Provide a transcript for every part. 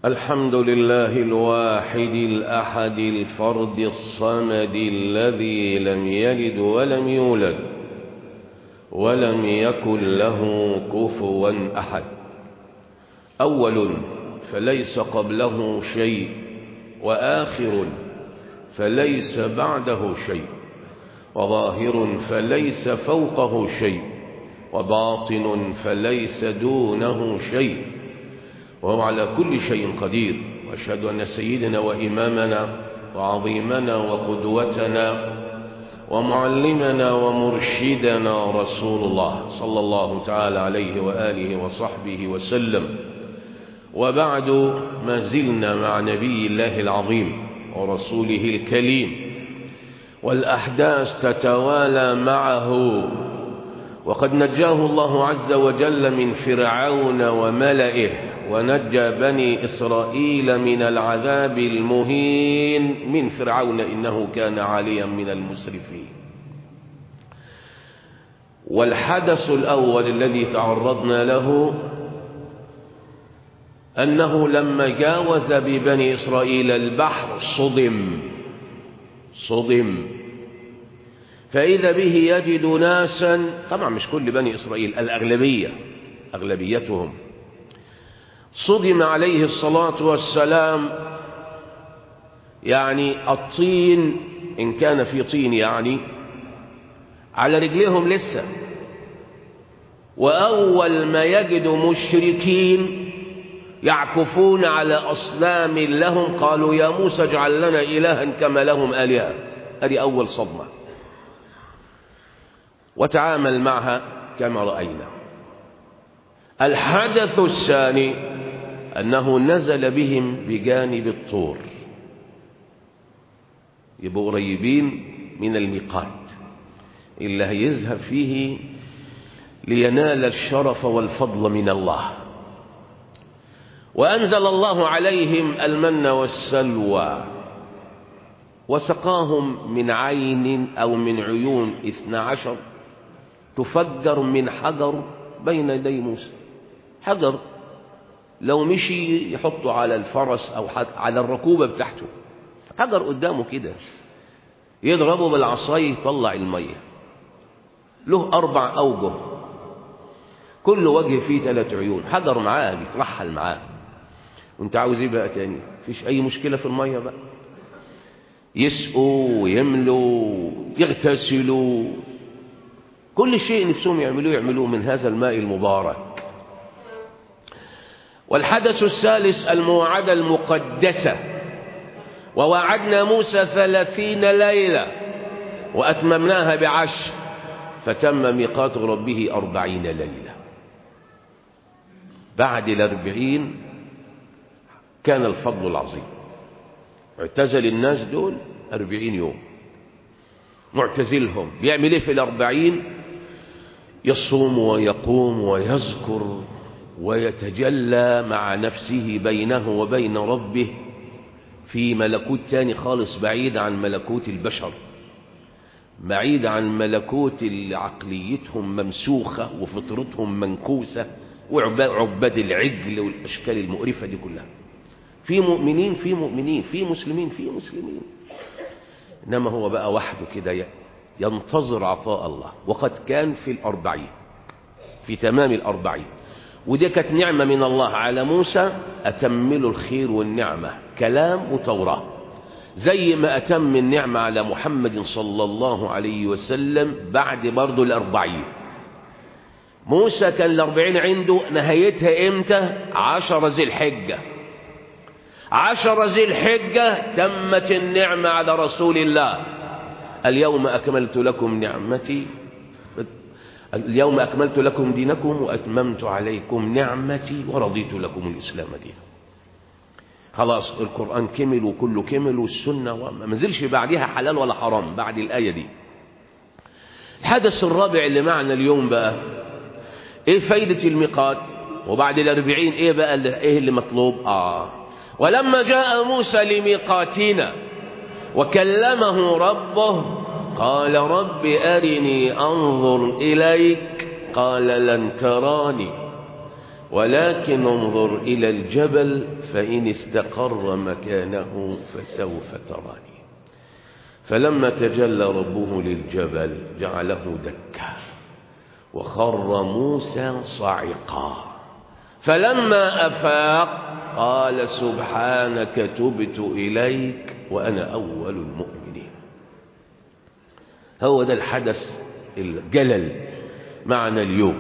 الحمد لله الواحد الأحد الفرد الصمد الذي لم يلد ولم يولد ولم يكن له كفوا أحد أول فليس قبله شيء وآخر فليس بعده شيء وظاهر فليس فوقه شيء وباطن فليس دونه شيء وهو على كل شيء قدير واشهد ان سيدنا وامامنا وعظيمنا وقدوتنا ومعلمنا ومرشدنا رسول الله صلى الله تعالى عليه واله وصحبه وسلم وبعد ما زلنا مع نبي الله العظيم ورسوله الكريم والاحداث تتوالى معه وقد نجاه الله عز وجل من فرعون وملئه ونجى بني إسرائيل من العذاب المهين من فرعون إنه كان عاليا من المسرفين والحدث الأول الذي تعرضنا له أنه لما جاوز ببني إسرائيل البحر صدم صدم فإذا به يجد ناسا طبعا مش كل بني إسرائيل الأغلبية أغلبيتهم صدم عليه الصلاة والسلام يعني الطين إن كان في طين يعني على رجليهم لسه وأول ما يجد مشركين يعكفون على أصنام لهم قالوا يا موسى اجعل لنا إلها كما لهم آلهة هذه أول صدمة وتعامل معها كما رأينا الحدث الثاني أنه نزل بهم بجانب الطور يبقوا قريبين من الميقات اللي هيذهب فيه لينال الشرف والفضل من الله وأنزل الله عليهم المن والسلوى وسقاهم من عين أو من عيون اثنى عشر تفجر من حجر بين يدي موسى حجر لو مشي يحطه على الفرس أو على الركوبة بتاعته حجر قدامه كده يضربه بالعصاية يطلع المية له أربع أوجه كل وجه فيه ثلاث عيون حجر معاه بيترحل معاه وانت عاوز ايه بقى تاني مفيش اي مشكلة في المية بقى يسقوا ويملوا يغتسلوا كل شيء نفسهم يعملوه يعملوه من هذا الماء المبارك والحدث الثالث الموعدة المقدسة ووعدنا موسى ثلاثين ليلة وأتممناها بعشر فتم ميقات ربه أربعين ليلة بعد الأربعين كان الفضل العظيم اعتزل الناس دول أربعين يوم معتزلهم بيعمل ايه في الأربعين يصوم ويقوم ويذكر ويتجلى مع نفسه بينه وبين ربه في ملكوت تاني خالص بعيد عن ملكوت البشر بعيد عن ملكوت اللي عقليتهم ممسوخة وفطرتهم منكوسة وعباد العجل والأشكال المقرفة دي كلها في مؤمنين في مؤمنين في مسلمين في مسلمين إنما هو بقى وحده كده ينتظر عطاء الله وقد كان في الأربعين في تمام الأربعين ودي كانت نعمة من الله على موسى أتملوا الخير والنعمة كلام وتوراة زي ما أتم النعمة على محمد صلى الله عليه وسلم بعد برضو الأربعين موسى كان الأربعين عنده نهايتها إمتى عشر ذي الحجة عشر ذي الحجة تمت النعمة على رسول الله اليوم أكملت لكم نعمتي اليوم أكملت لكم دينكم وأتممت عليكم نعمتي ورضيت لكم الإسلام دينا خلاص القرآن كمل وكله كمل والسنة وما نزلش بعدها حلال ولا حرام بعد الآية دي الحدث الرابع اللي معنا اليوم بقى ايه فايدة الميقات وبعد الأربعين ايه بقى اللي ايه اللي مطلوب آه ولما جاء موسى لميقاتنا وكلمه ربه قال رب أرني أنظر إليك قال لن تراني ولكن انظر إلى الجبل فإن استقر مكانه فسوف تراني فلما تجلى ربه للجبل جعله دكا وخر موسى صعقا فلما أفاق قال سبحانك تبت إليك وأنا أول المؤمنين هو ده الحدث الجلل معنا اليوم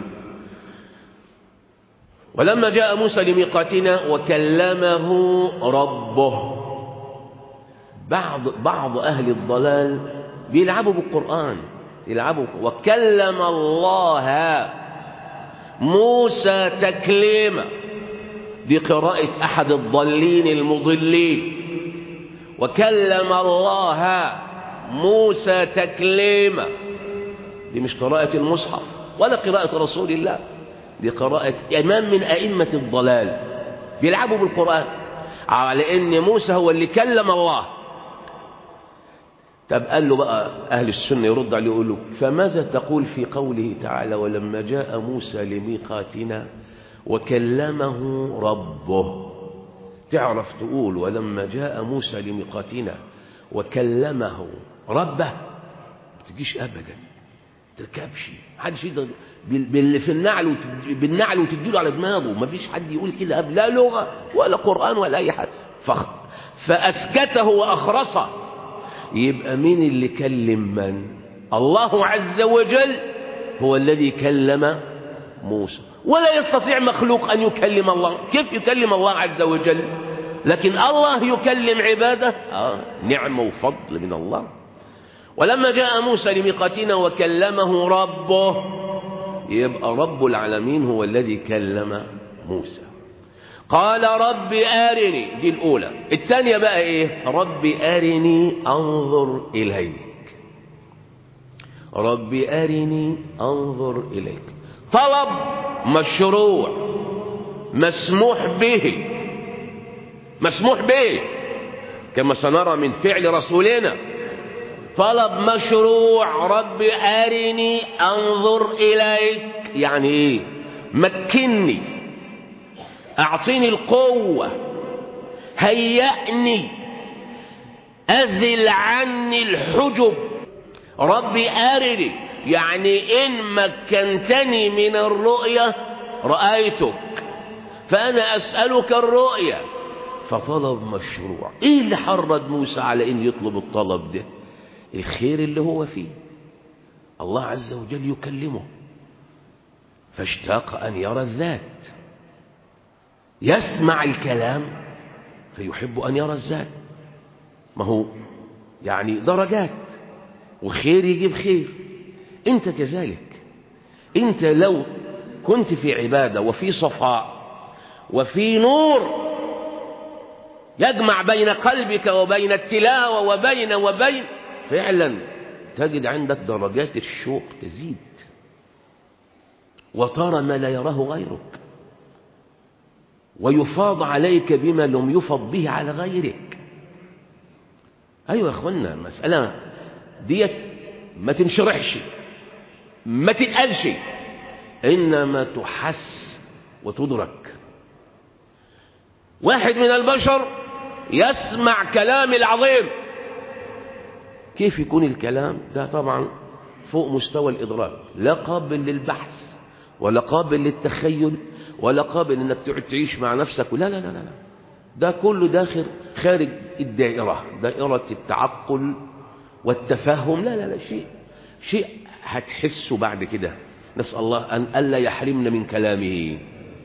ولما جاء موسى لميقاتنا وكلمه ربه بعض بعض أهل الضلال بيلعبوا بالقرآن يلعبوا وكلم الله موسى تكليما دي قراءة أحد الضالين المضلين وكلم الله موسى تكليما دي مش قراءة المصحف ولا قراءة رسول الله دي قراءة إمام من أئمة الضلال بيلعبوا بالقرآن على إن موسى هو اللي كلم الله طب قال له بقى أهل السنة يرد عليه يقول له فماذا تقول في قوله تعالى ولما جاء موسى لميقاتنا وكلمه ربه تعرف تقول ولما جاء موسى لميقاتنا وكلمه ربه ما تجيش أبدا تركبش محدش يقدر باللي في النعل وتد... بالنعل وتديله على دماغه ما فيش حد يقول كده قبل لا لغة ولا قرآن ولا أي حاجة فخ... فأسكته وأخرصه يبقى مين اللي كلم من الله عز وجل هو الذي كلم موسى ولا يستطيع مخلوق أن يكلم الله كيف يكلم الله عز وجل لكن الله يكلم عباده آه نعمة وفضل من الله ولما جاء موسى لميقاتنا وكلمه ربه يبقى رب العالمين هو الذي كلم موسى قال رب أرني دي الأولى الثانية بقى إيه رب أرني أنظر إليك رب أرني أنظر إليك طلب مشروع مسموح به مسموح به كما سنرى من فعل رسولنا طلب مشروع رب أرني أنظر إليك يعني إيه مكني أعطيني القوة هيأني أزل عني الحجب ربي أرني يعني إن مكنتني من الرؤية رأيتك فأنا أسألك الرؤية فطلب مشروع إيه اللي حرض موسى على إن يطلب الطلب ده الخير اللي هو فيه الله عز وجل يكلمه فاشتاق أن يرى الذات يسمع الكلام فيحب أن يرى الذات ما هو يعني درجات وخير يجيب خير انت كذلك انت لو كنت في عبادة وفي صفاء وفي نور يجمع بين قلبك وبين التلاوة وبين وبين فعلا تجد عندك درجات الشوق تزيد وترى ما لا يراه غيرك ويفاض عليك بما لم يفض به على غيرك أيوة يا أخوانا مسألة ديت ما تنشرحش ما تتقالش إنما تحس وتدرك واحد من البشر يسمع كلام العظيم كيف يكون الكلام ده طبعا فوق مستوى الإدراك لا قابل للبحث ولا قابل للتخيل ولا قابل انك تقعد تعيش مع نفسك لا لا لا لا ده كله داخل خارج الدائرة دائرة التعقل والتفهم لا لا لا شيء شيء هتحسه بعد كده نسأل الله أن ألا يحرمنا من كلامه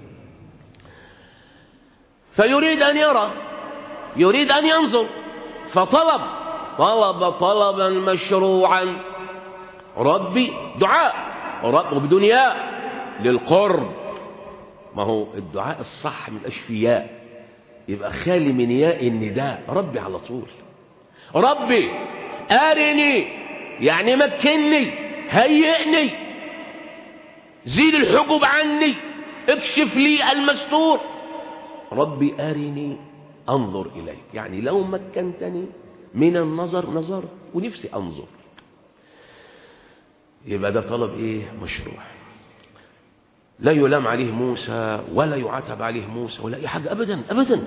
فيريد أن يرى يريد أن ينظر فطلب طلب طلبا مشروعا ربي دعاء رب بدنيا للقرب ما هو الدعاء الصح من الأشفياء يبقى خالي من ياء النداء ربي على طول ربي أرني يعني مكني هيئني زيد الحجب عني اكشف لي المستور ربي أرني أنظر إليك يعني لو مكنتني من النظر نظرت ونفسي أنظر يبقى ده طلب إيه مشروع لا يلام عليه موسى ولا يعاتب عليه موسى ولا أي حاجة أبدا أبدا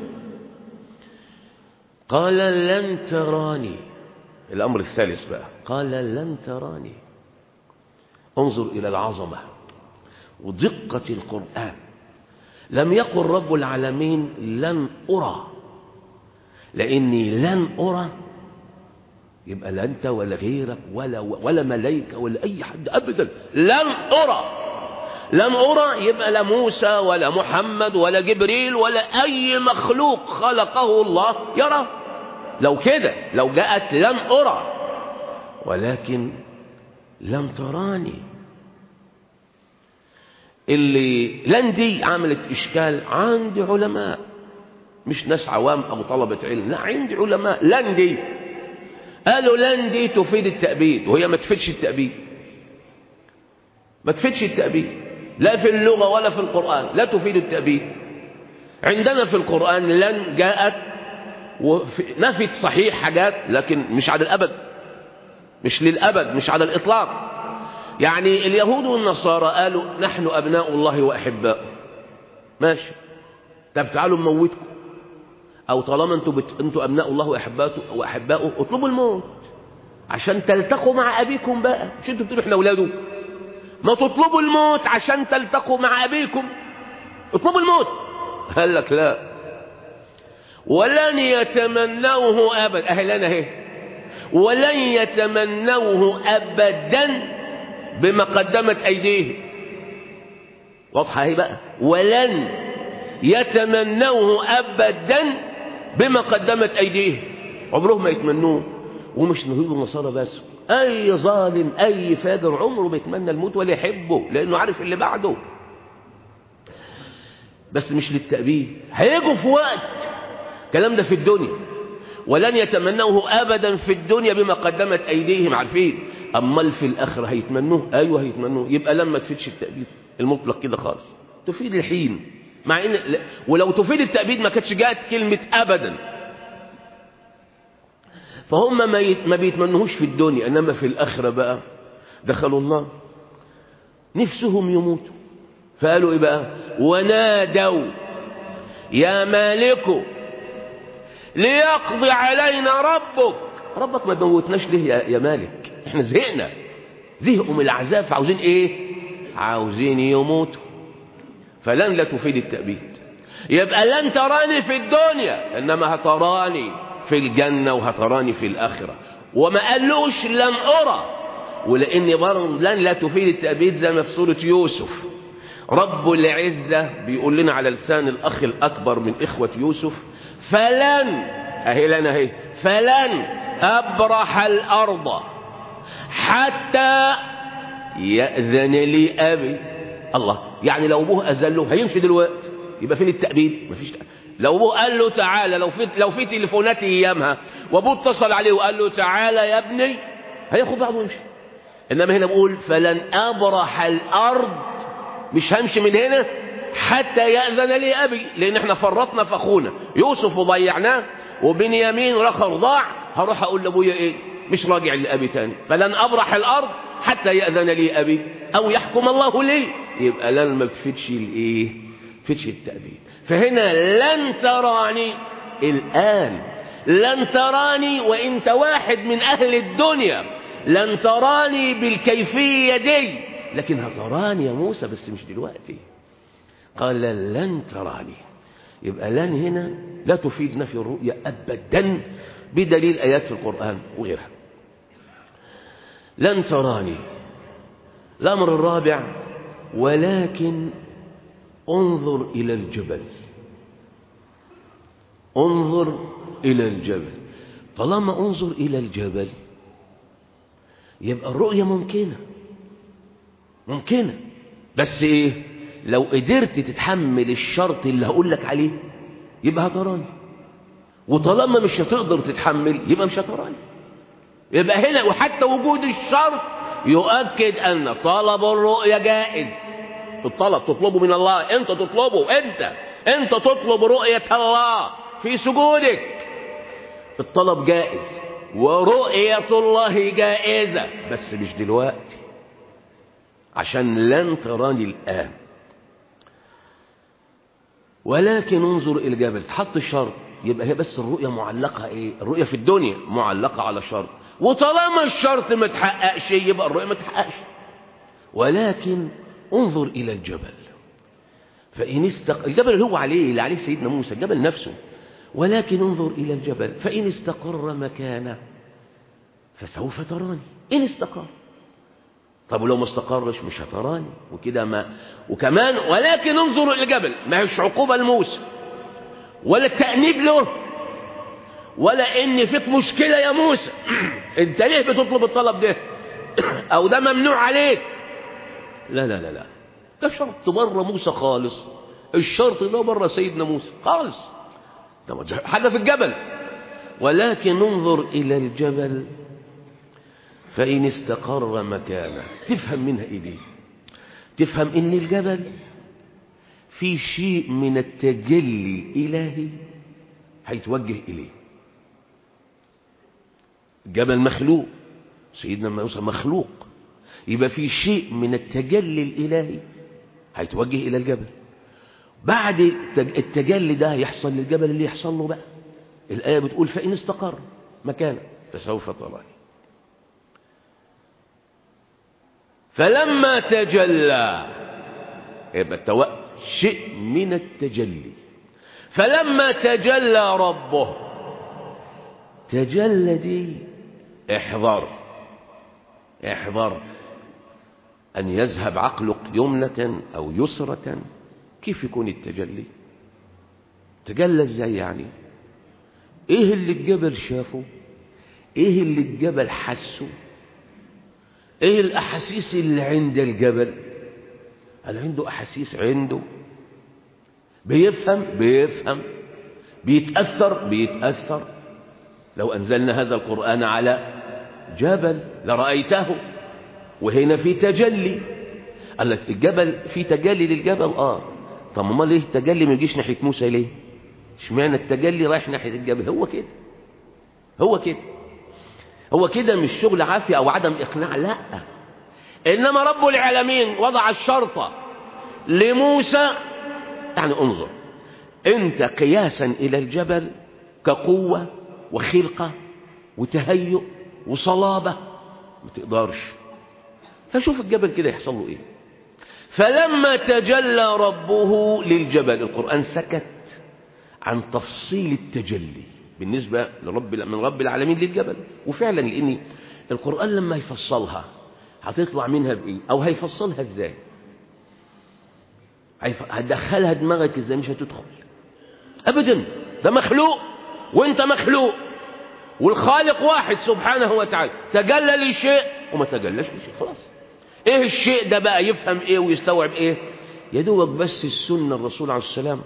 قال لن تراني الأمر الثالث بقى قال لن تراني انظر إلى العظمة ودقة القرآن لم يقل رب العالمين لن أرى لأني لن أرى يبقى لا أنت ولا غيرك ولا ولا ملائكة ولا أي حد أبدا لن أرى لن أرى يبقى لا موسى ولا محمد ولا جبريل ولا أي مخلوق خلقه الله يرى لو كده لو جاءت لن أرى ولكن لم تراني اللي لن دي عملت إشكال عند علماء مش ناس عوام أو طلبة علم لا عندي علماء لن دي قالوا لن دي تفيد التأبيد وهي ما تفيدش التأبيد ما تفيدش التأبيد لا في اللغة ولا في القرآن لا تفيد التأبيد عندنا في القرآن لن جاءت نفت صحيح حاجات لكن مش على الأبد مش للأبد مش على الإطلاق يعني اليهود والنصارى قالوا نحن أبناء الله وأحباؤه ماشي طب تعالوا نموتكم أو طالما أنتوا بت... أنتوا أبناء الله وأحباؤه وأحباؤه اطلبوا الموت عشان تلتقوا مع أبيكم بقى مش أنتوا بتقولوا إحنا أولاده ما تطلبوا الموت عشان تلتقوا مع أبيكم اطلبوا الموت قال لك لا ولن يتمنوه أبدا أهلنا اهي ولن يتمنوه أبدا بما قدمت أيديه واضحة اهي بقى ولن يتمنوه أبدا بما قدمت أيديه عمرهم ما يتمنوه ومش اليهود والنصارى بس أي ظالم أي فاجر عمره ما يتمنى الموت ولا يحبه لأنه عارف اللي بعده بس مش للتأبيد هيجوا في وقت الكلام ده في الدنيا ولن يتمنوه أبدا في الدنيا بما قدمت أيديهم عارفين أمال في الآخرة هيتمنوه أيوه هيتمنوه يبقى لما تفيدش التأبيد المطلق كده خالص تفيد الحين مع إن ولو تفيد التأبيد ما كانتش جاءت كلمة أبدا فهم ما, يت... ما بيتمنوهوش في الدنيا إنما في الآخرة بقى دخلوا النار نفسهم يموتوا فقالوا إيه بقى ونادوا يا مالك ليقضي علينا ربك ربك ما تموتناش ليه يا, يا مالك احنا زهقنا زهقوا من العذاب فعاوزين ايه عاوزين يموتوا فلن لا تفيد التأبيد يبقى لن تراني في الدنيا انما هتراني في الجنة وهتراني في الآخرة وما قالوش لن أرى ولأن برضه لن لا تفيد التأبيد زي ما في سورة يوسف رب العزة بيقول لنا على لسان الأخ الأكبر من إخوة يوسف فلن أهي لنا أهي فلن أبرح الأرض حتى يأذن لي أبي الله يعني لو أبوه أذن له هيمشي دلوقتي يبقى فين التأبيد مفيش تأبيد. لو ابوه قال له تعالى لو في لو في تليفونات ايامها وابوه اتصل عليه وقال له تعالى يا ابني هياخد بعضه ويمشي انما هنا بقول فلن ابرح الارض مش همشي من هنا حتى ياذن لي ابي لان احنا فرطنا في اخونا يوسف وضيعناه وبنيامين رخر ضاع هروح اقول لابويا ايه مش راجع لابي تاني فلن ابرح الارض حتى ياذن لي ابي او يحكم الله لي يبقى لن ما بتفيدش الايه بتفيدش التأبيد فهنا لن تراني الآن لن تراني وانت واحد من أهل الدنيا لن تراني بالكيفية دي لكن هتراني يا موسى بس مش دلوقتي قال لن تراني يبقى لن هنا لا تفيد نفي الرؤية أبدا بدليل آيات في القرآن وغيرها لن تراني الأمر الرابع ولكن انظر إلى الجبل انظر إلى الجبل طالما انظر إلى الجبل يبقى الرؤية ممكنة ممكنة بس إيه لو قدرت تتحمل الشرط اللي هقول لك عليه يبقى هتراني وطالما مش هتقدر تتحمل يبقى مش هتراني يبقى هنا وحتى وجود الشرط يؤكد أن طلب الرؤية جائز الطلب تطلبه من الله انت تطلبه انت انت تطلب رؤية الله في سجودك الطلب جائز ورؤية الله جائزة بس مش دلوقتي عشان لن تراني الآن ولكن انظر إلى الجبل تحط الشرط يبقى هي بس الرؤية معلقة إيه الرؤية في الدنيا معلقة على شرط وطالما الشرط ما تحققش يبقى الرؤية ما تحققش ولكن انظر إلى الجبل فإن استق... الجبل اللي هو عليه اللي عليه سيدنا موسى الجبل نفسه ولكن انظر إلى الجبل فإن استقر مكانه فسوف تراني إن استقر طب ولو ما استقرش مش هتراني وكده ما وكمان ولكن انظر إلى الجبل ما هيش عقوبة لموسى ولا التأنيب له ولا إن فيك مشكلة يا موسى أنت ليه بتطلب الطلب ده أو ده ممنوع عليك لا لا لا لا ده شرط بره موسى خالص الشرط ده بره سيدنا موسى خالص ده حاجة في الجبل ولكن انظر إلى الجبل فإن استقر مكانه تفهم منها إيه دي تفهم إن الجبل في شيء من التجلي الإلهي هيتوجه إليه الجبل مخلوق سيدنا موسى مخلوق يبقى في شيء من التجلي الإلهي هيتوجه إلى الجبل بعد التجلي ده يحصل للجبل اللي يحصل له بقى الآية بتقول فإن استقر مكانه فسوف تراني فلما تجلى يبقى التو... شيء من التجلي فلما تجلى ربه تجلى دي احذر احذر أن يذهب عقلك يمنة أو يسرة كيف يكون التجلي تجلى ازاي يعني ايه اللي الجبل شافه ايه اللي الجبل حسه ايه الاحاسيس اللي عند الجبل هل عنده احاسيس عنده بيفهم بيفهم بيتاثر بيتاثر لو انزلنا هذا القران على جبل لرايته وهنا في تجلي قال لك الجبل في تجلي للجبل اه طب امال ليه التجلي ما يجيش ناحيه موسى ليه اشمعنى التجلي رايح ناحيه الجبل هو كده هو كده هو كده مش شغل عافية أو عدم إقناع لا إنما رب العالمين وضع الشرطة لموسى يعني انظر أنت قياسا إلى الجبل كقوة وخلقة وتهيؤ وصلابة ما تقدرش فشوف الجبل كده يحصل له إيه فلما تجلى ربه للجبل القرآن سكت عن تفصيل التجلي بالنسبة لرب من رب العالمين للجبل وفعلا لأن القرآن لما يفصلها هتطلع منها بإيه أو هيفصلها إزاي هتدخلها دماغك إزاي مش هتدخل أبدا ده مخلوق وانت مخلوق والخالق واحد سبحانه وتعالى تجلى لشيء وما تجلاش لشيء خلاص ايه الشيء ده بقى يفهم ايه ويستوعب ايه يا دوبك بس السنة الرسول عليه السلام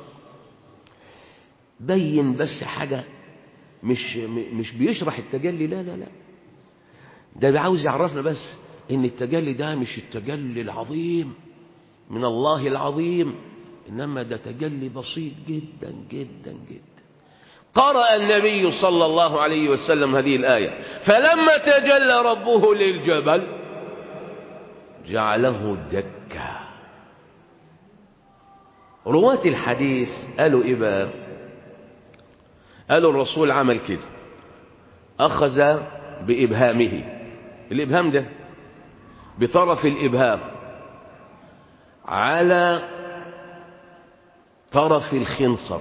بين بس حاجة مش مش بيشرح التجلي لا لا لا ده عاوز يعرفنا بس ان التجلي ده مش التجلي العظيم من الله العظيم انما ده تجلي بسيط جدا جدا جدا قرأ النبي صلى الله عليه وسلم هذه الآية فلما تجلى ربه للجبل جعله دكا رواة الحديث قالوا إيه بقى قالوا الرسول عمل كده أخذ بإبهامه الإبهام ده بطرف الإبهام على طرف الخنصر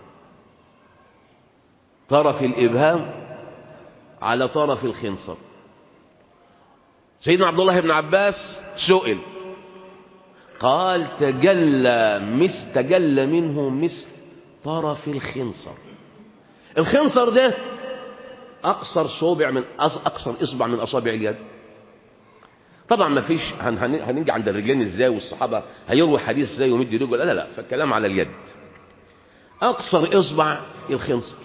طرف الإبهام على طرف الخنصر سيدنا عبد الله بن عباس سئل قال تجلى مس تجلى منه مثل طرف الخنصر الخنصر ده أقصر صوبع من أقصر إصبع من أصابع اليد طبعا ما فيش هن هن هنيجي عند الرجلين ازاي والصحابة هيروي حديث ازاي ومد رجل لا لا لا فالكلام على اليد أقصر إصبع الخنصر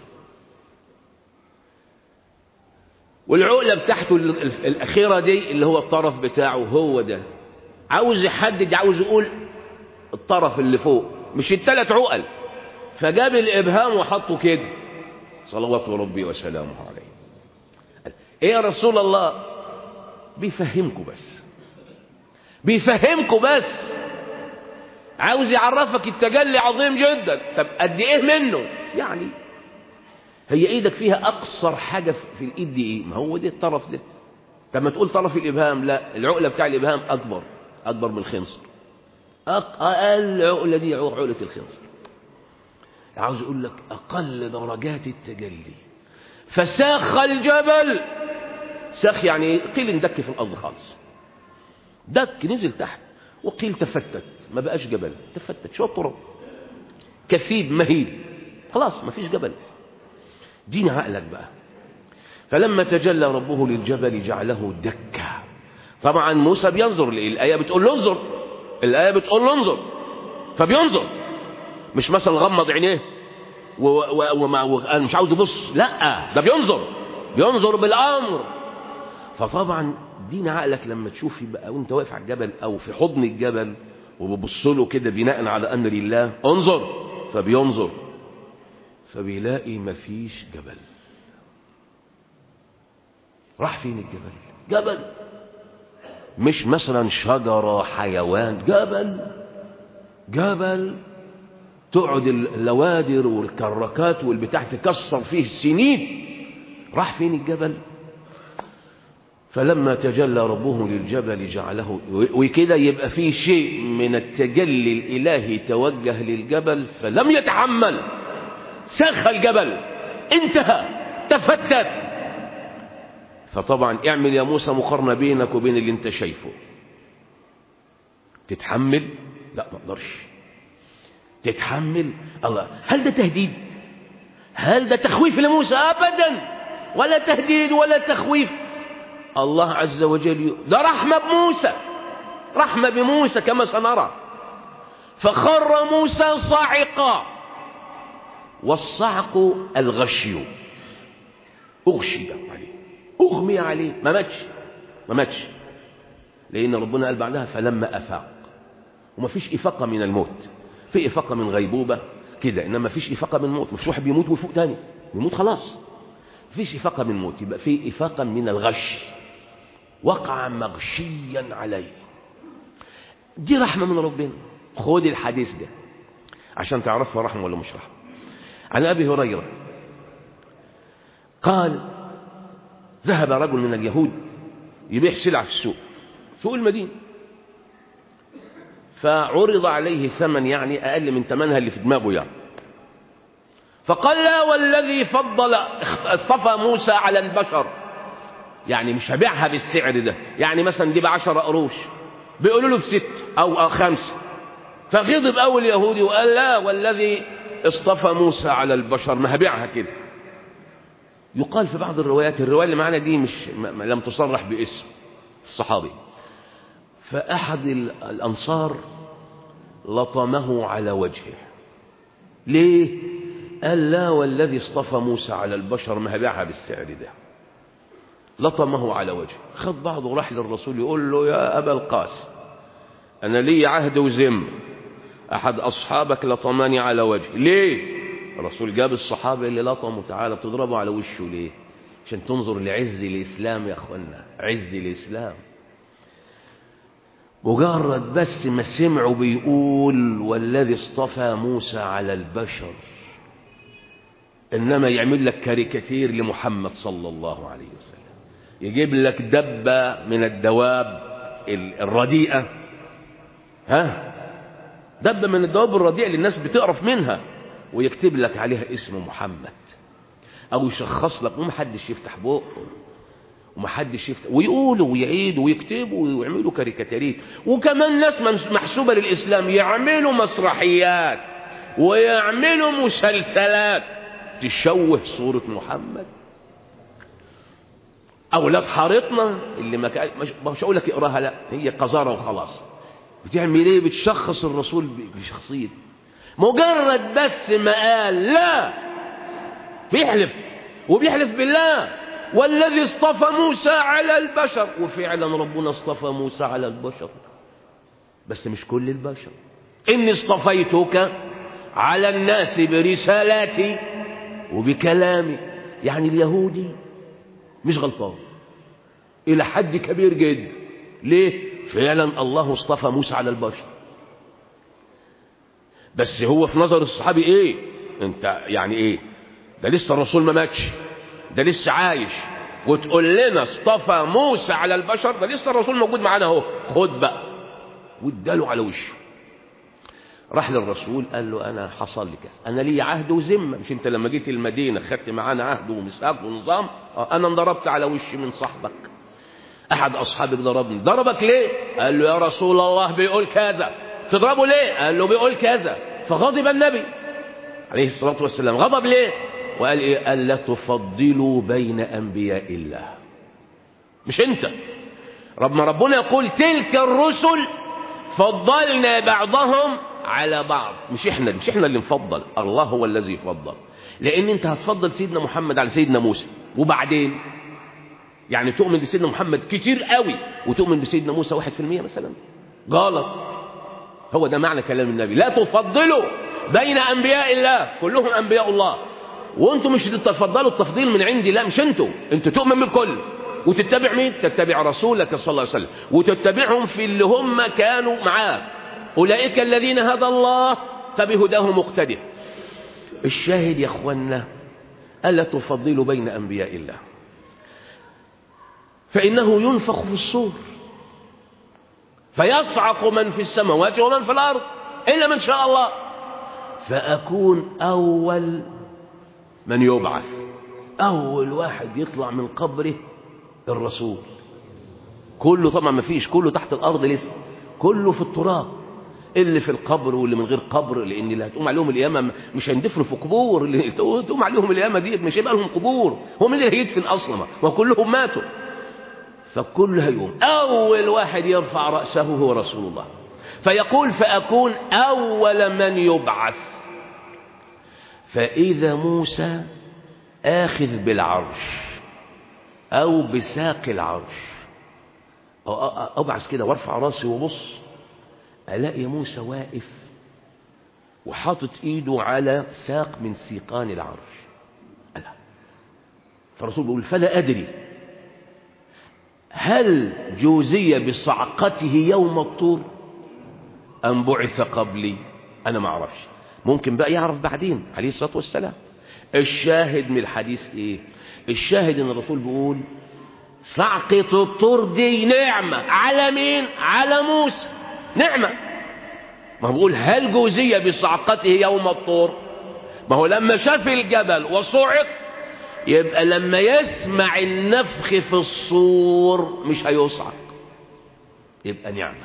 والعقلة بتاعته الأخيرة دي اللي هو الطرف بتاعه هو ده عاوز يحدد عاوز يقول الطرف اللي فوق مش الثلاث عقل فجاب الإبهام وحطه كده صلوات ربي وسلامه عليه ايه يا رسول الله بيفهمكم بس بيفهمكم بس عاوز يعرفك التجلي عظيم جدا طب قد ايه منه يعني هي ايدك فيها اقصر حاجة في الايد دي ايه ما هو ده الطرف ده طب ما تقول طرف الابهام لا العقلة بتاع الابهام اكبر اكبر من الخنصر اقل عقلة دي عقلة الخنصر عاوز اقول لك اقل درجات التجلي فساخ الجبل ساخ يعني قيل اندك في الارض خالص دك نزل تحت وقيل تفتت ما بقاش جبل تفتت شو الطرق كثيب مهيل خلاص ما فيش جبل دين عقلك بقى فلما تجلى ربه للجبل جعله دكا طبعا موسى بينظر الآية بتقول له انظر الآية بتقول له انظر فبينظر مش مثلا غمض عينيه وأنا مش عاوز يبص لا ده بينظر بينظر بالأمر فطبعا دين عقلك لما تشوف بقى وانت واقف على الجبل او في حضن الجبل وببص له كده بناء على امر الله انظر فبينظر فبيلاقي مفيش جبل راح فين الجبل جبل مش مثلا شجرة حيوان جبل جبل تقعد اللوادر والكركات والبتاع تكسر فيه السنين راح فين الجبل فلما تجلى ربه للجبل جعله وكده يبقى فيه شيء من التجلي الإلهي توجه للجبل فلم يتحمل سخ الجبل انتهى تفتت فطبعا اعمل يا موسى مقارنة بينك وبين اللي انت شايفه تتحمل لا ما اقدرش تتحمل الله هل ده تهديد هل ده تخويف لموسى ابدا ولا تهديد ولا تخويف الله عز وجل ده رحمة بموسى رحمة بموسى كما سنرى فخر موسى صاعقا والصعق الغشي أغشي عليه أغمي عليه ما ماتش ما ماتش لأن ربنا قال بعدها فلما أفاق وما فيش إفاقة من الموت في إفاقة من غيبوبة كده إنما فيش إفاقة من الموت مش واحد بيموت ويفوق تاني بيموت خلاص فيش إفاقة من الموت يبقى في إفاقة من الغش وقع مغشيا عليه دي رحمة من ربنا خد الحديث ده عشان تعرفها رحمة ولا مش رحمة عن أبي هريرة قال ذهب رجل من اليهود يبيع سلع في السوق سوق المدينة فعرض عليه ثمن يعني أقل من ثمنها اللي في دماغه يعني فقال لا والذي فضل اصطفى موسى على البشر يعني مش هبيعها بالسعر ده يعني مثلا دي بعشرة قروش بيقولوا له بست أو خمسة فغضب أول يهودي وقال لا والذي اصطفى موسى على البشر ما هبيعها كده يقال في بعض الروايات الرواية اللي معنا دي مش لم تصرح باسم الصحابي فأحد الأنصار لطمه على وجهه ليه قال لا والذي اصطفى موسى على البشر ما هبيعها بالسعر ده لطمه على وجهه خد بعضه وراح للرسول يقول له يا أبا القاسم أنا لي عهد وزم أحد أصحابك لطمني على وجهي ليه الرسول جاب الصحابة اللي لطموا تعالى بتضربوا على وشه ليه عشان تنظر لعز الإسلام يا أخوانا عز الإسلام مجرد بس ما سمعوا بيقول والذي اصطفى موسى على البشر إنما يعمل لك كاريكاتير لمحمد صلى الله عليه وسلم يجيب لك دبة من الدواب الرديئة ها دبة من الدواب الرديئة اللي الناس بتقرف منها ويكتب لك عليها اسم محمد أو يشخص لك ومحدش يفتح بقه ومحدش يفتح ويقولوا ويعيدوا ويكتبوا ويعملوا كاريكاتيرات وكمان ناس محسوبة للإسلام يعملوا مسرحيات ويعملوا مسلسلات تشوه صورة محمد أولاد حارتنا اللي ما كان مش هقول لك اقراها لا هي قذارة وخلاص بتعمل ايه بتشخص الرسول بشخصيته مجرد بس ما قال لا بيحلف وبيحلف بالله والذي اصطفى موسى على البشر وفعلا ربنا اصطفى موسى على البشر بس مش كل البشر إني اصطفيتك على الناس برسالاتي وبكلامي يعني اليهودي مش غلطان إلى حد كبير جدا ليه؟ فعلا الله اصطفى موسى على البشر بس هو في نظر الصحابي ايه انت يعني ايه ده لسه الرسول ما ماتش ده لسه عايش وتقول لنا اصطفى موسى على البشر ده لسه الرسول موجود معانا اهو خد بقى واداله على وشه راح للرسول قال له انا حصل لي كذا انا لي عهد وذمه مش انت لما جيت المدينه خدت معانا عهد وميثاق ونظام اه انا انضربت على وشي من صاحبك احد اصحابك ضربني ضربك ليه قال له يا رسول الله بيقول كذا تضربه ليه قال له بيقول كذا فغضب النبي عليه الصلاه والسلام غضب ليه وقال ايه الا تفضلوا بين انبياء الله مش انت رب ما ربنا يقول تلك الرسل فضلنا بعضهم على بعض مش احنا مش احنا اللي نفضل الله هو الذي فضل لان انت هتفضل سيدنا محمد على سيدنا موسى وبعدين يعني تؤمن بسيدنا محمد كتير قوي وتؤمن بسيدنا موسى واحد في المية مثلا غلط هو ده معنى كلام النبي لا تفضلوا بين انبياء الله كلهم انبياء الله وانتم مش تفضلوا التفضيل من عندي لا مش انتوا انتوا تؤمن بالكل وتتبع مين تتبع رسولك صلى الله عليه وسلم وتتبعهم في اللي هم كانوا معاه أولئك الذين هدى الله فبهداه مقتده الشاهد يا أخوانا ألا تفضلوا بين أنبياء الله فإنه ينفخ في الصور فيصعق من في السماوات ومن في الأرض إلا من شاء الله فأكون أول من يبعث أول واحد يطلع من قبره الرسول كله طبعا ما فيش كله تحت الأرض لسه كله في التراب اللي في القبر واللي من غير قبر لان اللي هتقوم عليهم القيامه مش هيندفنوا في قبور اللي تقوم عليهم القيامه دي مش هيبقى لهم قبور هو مين اللي هيدفن اصلا وكلهم ماتوا فكل هيقوم اول واحد يرفع راسه هو رسول الله فيقول فاكون اول من يبعث فاذا موسى اخذ بالعرش او بساق العرش أو ابعث كده وارفع راسي وبص ألاقي موسى واقف وحاطط إيده على ساق من سيقان العرش ألا فالرسول بيقول فلا أدري هل جوزي بصعقته يوم الطور أم بعث قبلي أنا ما أعرفش ممكن بقى يعرف بعدين عليه الصلاة والسلام الشاهد من الحديث إيه الشاهد إن الرسول بيقول صعقة الطور دي نعمة على مين على موسى نعمة ما هو بيقول هل جوزية بصعقته يوم الطور ما هو لما شاف الجبل وصعق يبقى لما يسمع النفخ في الصور مش هيصعق يبقى نعمة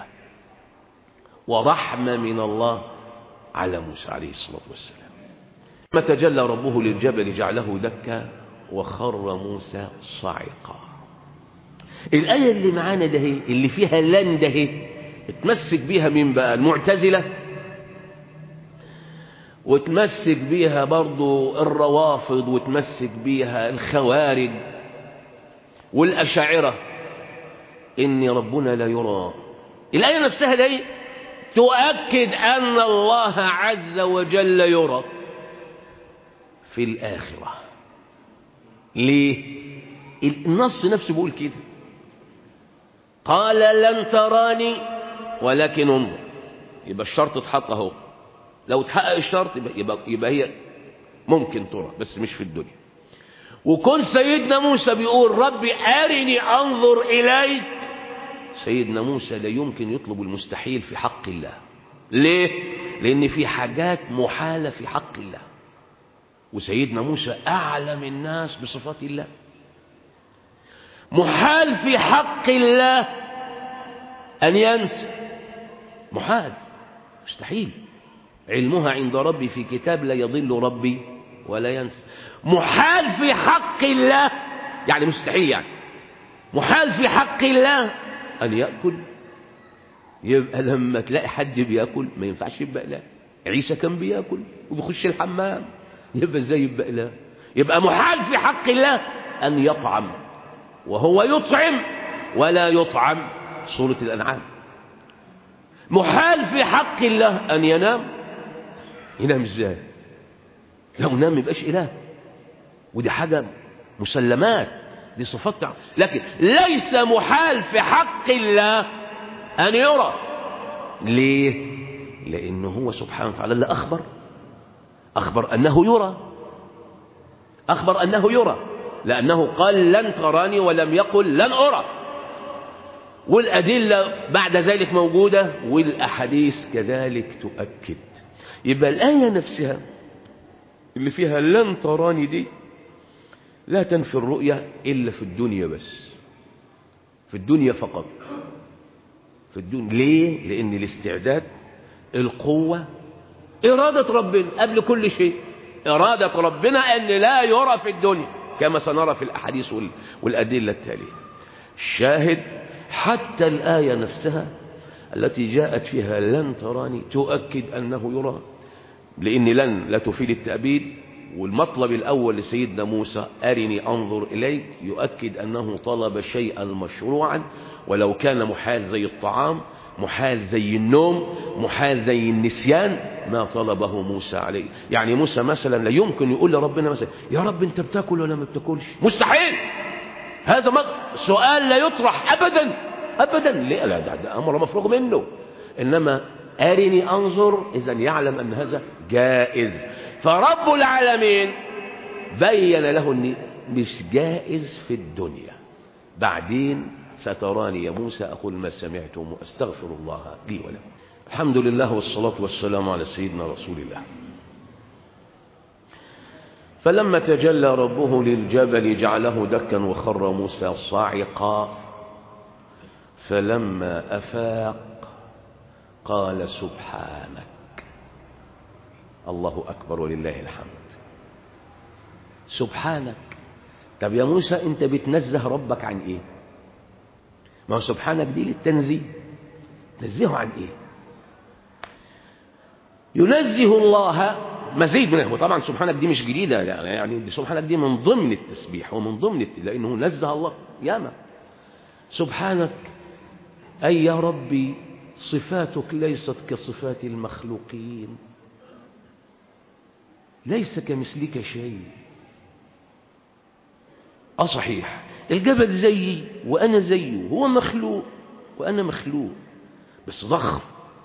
ورحمة من الله على موسى عليه الصلاة والسلام ما تجلى ربه للجبل جعله دكا وخر موسى صاعقا الآية اللي معانا ده اللي فيها لن ده اتمسك بيها مين بقى المعتزلة وتمسك بيها برضو الروافض وتمسك بيها الخوارج والأشاعرة إن ربنا لا يرى الآية نفسها دي تؤكد أن الله عز وجل يرى في الآخرة ليه النص نفسه بيقول كده قال لن تراني ولكن انظر يبقى الشرط اتحط اهو لو اتحقق الشرط يبقى, يبقى, يبقى هي ممكن ترى بس مش في الدنيا وكون سيدنا موسى بيقول ربي أرني أنظر إليك سيدنا موسى لا يمكن يطلب المستحيل في حق الله ليه؟ لأن في حاجات محالة في حق الله وسيدنا موسى أعلم الناس بصفات الله محال في حق الله أن ينسى محال مستحيل علمها عند ربي في كتاب لا يضل ربي ولا ينسى محال في حق الله يعني مستحيل يعني محال في حق الله أن يأكل يبقى لما تلاقي حد بياكل ما ينفعش يبقى لا عيسى كان بياكل وبيخش الحمام يبقى ازاي يبقى لا يبقى محال في حق الله أن يطعم وهو يطعم ولا يطعم سورة الأنعام محال في حق الله أن ينام ينام ازاي لو نام يبقاش إله ودي حاجة مسلمات دي صفات لكن ليس محال في حق الله أن يرى ليه لأنه هو سبحانه وتعالى اللي أخبر أخبر أنه يرى أخبر أنه يرى لأنه قال لن تراني ولم يقل لن أرى والأدلة بعد ذلك موجودة والأحاديث كذلك تؤكد يبقى الآية نفسها اللي فيها لن تراني دي لا تنفي الرؤية إلا في الدنيا بس في الدنيا فقط في الدنيا ليه؟ لأن الاستعداد القوة إرادة ربنا قبل كل شيء إرادة ربنا أن لا يرى في الدنيا كما سنرى في الأحاديث والأدلة التالية الشاهد حتى الآية نفسها التي جاءت فيها لن تراني تؤكد أنه يرى لأن لن لا تفيد التأبيد والمطلب الأول لسيدنا موسى أرني أنظر إليك يؤكد أنه طلب شيئا مشروعا ولو كان محال زي الطعام محال زي النوم محال زي النسيان ما طلبه موسى عليه يعني موسى مثلا لا يمكن يقول لربنا مثلا يا رب انت بتاكل ولا ما بتاكلش مستحيل هذا سؤال لا يطرح أبدا أبدا ليه لا ده, ده أمر مفروغ منه إنما أرني أنظر إذا يعلم أن هذا جائز فرب العالمين بين له أن مش جائز في الدنيا بعدين ستراني يا موسى أقول ما سمعتم وأستغفر الله لي ولكم الحمد لله والصلاة والسلام على سيدنا رسول الله فلما تجلى ربه للجبل جعله دكا وخر موسى صاعقا فلما أفاق قال سبحانك الله أكبر ولله الحمد سبحانك طب يا موسى أنت بتنزه ربك عن إيه ما هو سبحانك دي للتنزيه تنزهه عن إيه ينزه الله مزيد منه وطبعا سبحانك دي مش جديدة يعني دي سبحانك دي من ضمن التسبيح ومن ضمن الت... لأنه نزه الله ياما سبحانك أي يا ربي صفاتك ليست كصفات المخلوقين ليس كمثلك شيء اه صحيح الجبل زيي وأنا زيه هو مخلوق وأنا مخلوق بس ضخم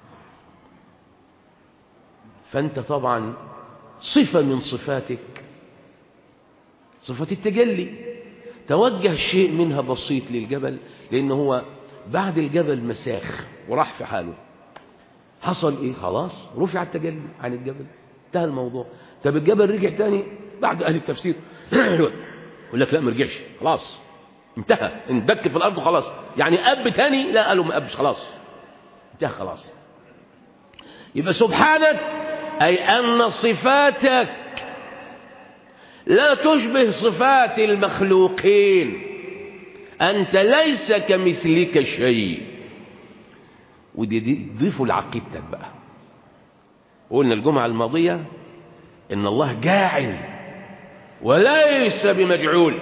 فأنت طبعا صفة من صفاتك صفة التجلي توجه شيء منها بسيط للجبل لأنه هو بعد الجبل مساخ وراح في حاله حصل ايه خلاص رفع التجلي عن الجبل انتهى الموضوع طب الجبل رجع تاني بعد اهل التفسير يقول لك لا ما رجعش خلاص انتهى اندك في الارض خلاص يعني اب تاني لا قالوا ما ابش خلاص انتهى خلاص يبقى سبحانك اي ان صفاتك لا تشبه صفات المخلوقين أنت ليس كمثلك شيء ودي دي ضيفوا لعقيدتك بقى قلنا الجمعة الماضية إن الله جاعل وليس بمجعول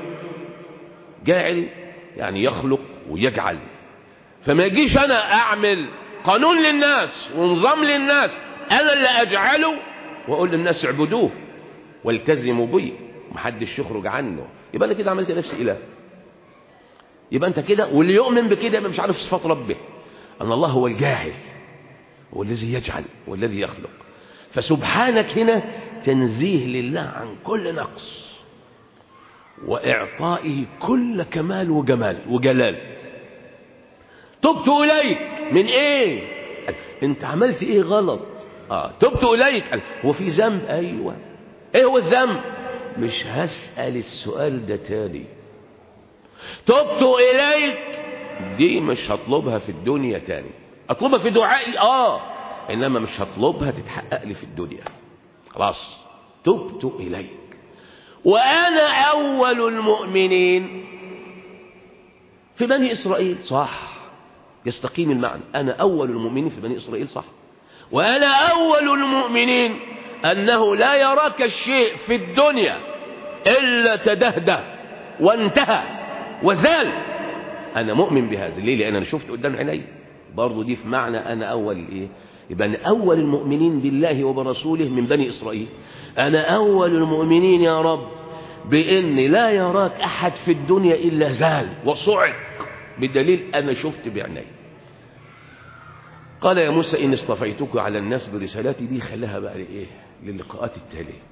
جاعل يعني يخلق ويجعل فما يجيش أنا أعمل قانون للناس ونظام للناس أنا اللي أجعله وأقول للناس اعبدوه والتزموا بي محدش يخرج عنه يبقى أنا كده عملت نفسي إله يبقى أنت كده واللي يؤمن بكده يبقى مش عارف صفات ربه أن الله هو الجاهل هو الذي يجعل والذي يخلق فسبحانك هنا تنزيه لله عن كل نقص وإعطائه كل كمال وجمال وجلال تبت إليك من إيه أنت عملت إيه غلط آه تبت إليك هو في ذنب أيوة إيه هو الذنب مش هسأل السؤال ده تاني تبت إليك دي مش هطلبها في الدنيا تاني أطلبها في دعائي آه إنما مش هطلبها تتحقق لي في الدنيا خلاص تبت إليك وأنا أول المؤمنين في بني إسرائيل صح يستقيم المعنى أنا أول المؤمنين في بني إسرائيل صح وأنا أول المؤمنين أنه لا يراك الشيء في الدنيا إلا تدهده وانتهى وزال أنا مؤمن بهذا ليه لأن أنا شفت قدام عيني برضه دي في معنى أنا أول إيه يبقى أنا أول المؤمنين بالله وبرسوله من بني إسرائيل أنا أول المؤمنين يا رب بإن لا يراك أحد في الدنيا إلا زال وصعق بدليل أنا شفت بعيني قال يا موسى إن اصطفيتك على الناس برسالاتي دي خلاها بقى لإيه للقاءات التالية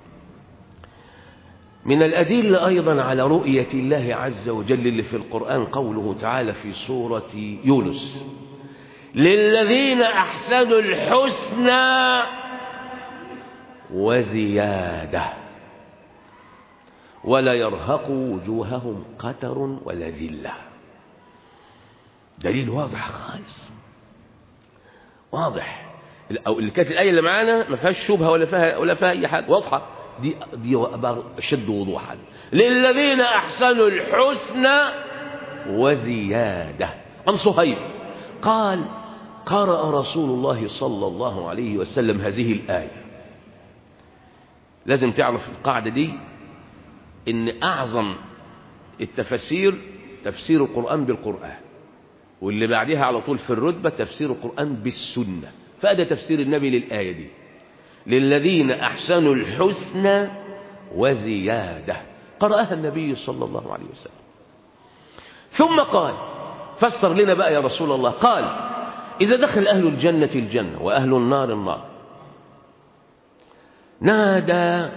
من الأدلة أيضا على رؤية الله عز وجل اللي في القرآن قوله تعالى في سورة يونس للذين أحسنوا الحسنى وزيادة ولا يرهق وجوههم قتر ولا ذلة دليل واضح خالص واضح أو اللي كانت الآية اللي معانا ما فيهاش شبهة ولا فيها ولا فيها أي حاجة واضحة دي دي أشد وضوحا للذين أحسنوا الحسنى وزيادة عن صهيب قال قرأ رسول الله صلى الله عليه وسلم هذه الآية لازم تعرف القاعدة دي إن أعظم التفسير تفسير القرآن بالقرآن واللي بعدها على طول في الرتبة تفسير القرآن بالسنة فهذا تفسير النبي للآية دي للذين أحسنوا الحسنى وزيادة قرأها النبي صلى الله عليه وسلم ثم قال فسر لنا بقى يا رسول الله قال إذا دخل أهل الجنة الجنة وأهل النار النار نادى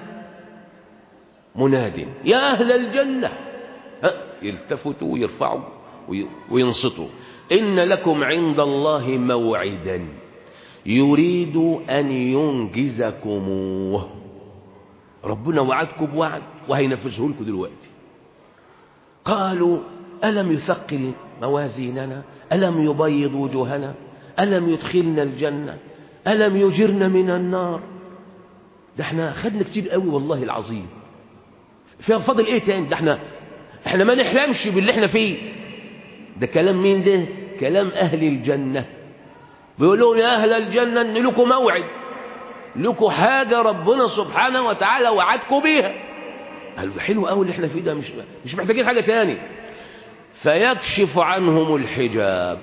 مناد يا أهل الجنة يلتفتوا ويرفعوا وينصتوا إن لكم عند الله موعدا يريد أن ينجزكموه ربنا وعدكم بوعد وهينفذه لكم دلوقتي قالوا ألم يثقل موازيننا ألم يبيض وجوهنا ألم يدخلنا الجنة ألم يجرنا من النار ده احنا خدنا كتير قوي والله العظيم فيها فاضل ايه تاني ده احنا احنا ما نحلمش باللي احنا فيه ده كلام مين ده كلام اهل الجنة بيقول لهم يا اهل الجنة ان لكم موعد لكم حاجة ربنا سبحانه وتعالى وعدكم بيها قالوا حلو قوي اللي احنا فيه ده مش مش محتاجين حاجة تاني فيكشف عنهم الحجاب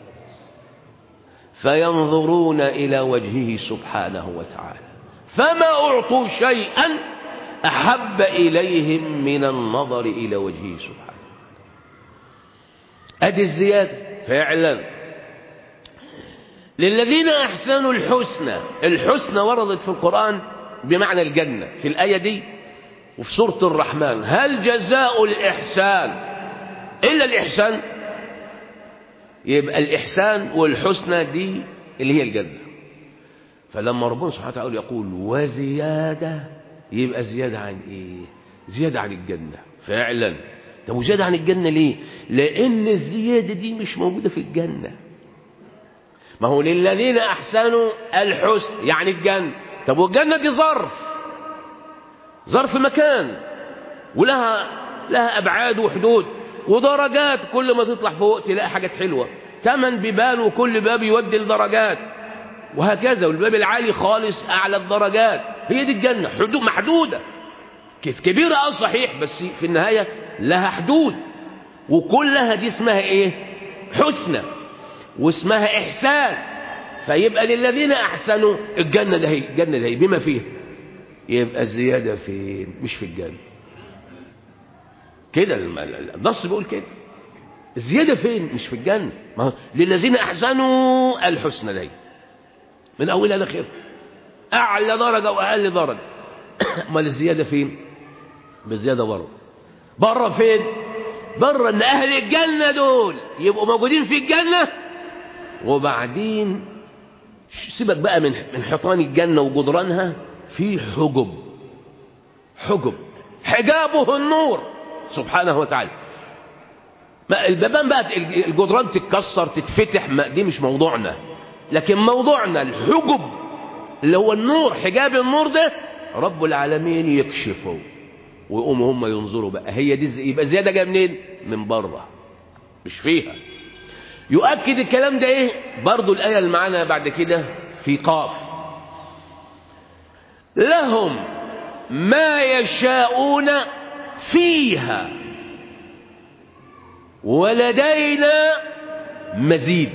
فينظرون إلى وجهه سبحانه وتعالى فما أعطوا شيئا أحب إليهم من النظر إلى وجهه سبحانه أدي الزيادة فعلا للذين أحسنوا الحسنى الحسنى وردت في القرآن بمعنى الجنة في الآية دي وفي سورة الرحمن هل جزاء الإحسان إلا الإحسان يبقى الإحسان والحسنى دي اللي هي الجنة فلما ربنا سبحانه وتعالى يقول وزيادة يبقى زيادة عن إيه زيادة عن الجنة فعلا طب وزيادة عن الجنة ليه لأن الزيادة دي مش موجودة في الجنة ما هو للذين أحسنوا الحسن يعني الجنة طب والجنة دي ظرف ظرف مكان ولها لها أبعاد وحدود ودرجات كل ما تطلع فوق تلاقي حاجات حلوة ثمن ببال وكل باب يودي لدرجات وهكذا والباب العالي خالص أعلى الدرجات هي دي الجنة حدود محدودة كيف كبيرة اه صحيح بس في النهاية لها حدود وكلها دي اسمها ايه حسنى واسمها إحسان فيبقى للذين أحسنوا الجنة ده هي الجنة ده هي بما فيها يبقى الزيادة فين مش في الجنة كده النص بيقول كده الزيادة فين مش في الجنة ما هو للذين أحسنوا الحسنى دي من أولها لآخرها أعلى درجة وأقل درجة امال الزيادة فين بالزيادة بره بره فين بره ان اهل الجنة دول يبقوا موجودين في الجنة وبعدين سيبك بقى من من حيطان الجنة وجدرانها في حجب حجب حجابه النور سبحانه وتعالى ما البيبان بقى الجدران تتكسر تتفتح ما دي مش موضوعنا لكن موضوعنا الحجب اللي هو النور حجاب النور ده رب العالمين يكشفه ويقوموا هم ينظروا بقى هي دي يبقى زياده جايه منين من بره مش فيها يؤكد الكلام ده ايه برضو الايه اللي معانا بعد كده في قاف لهم ما يشاءون فيها ولدينا مزيد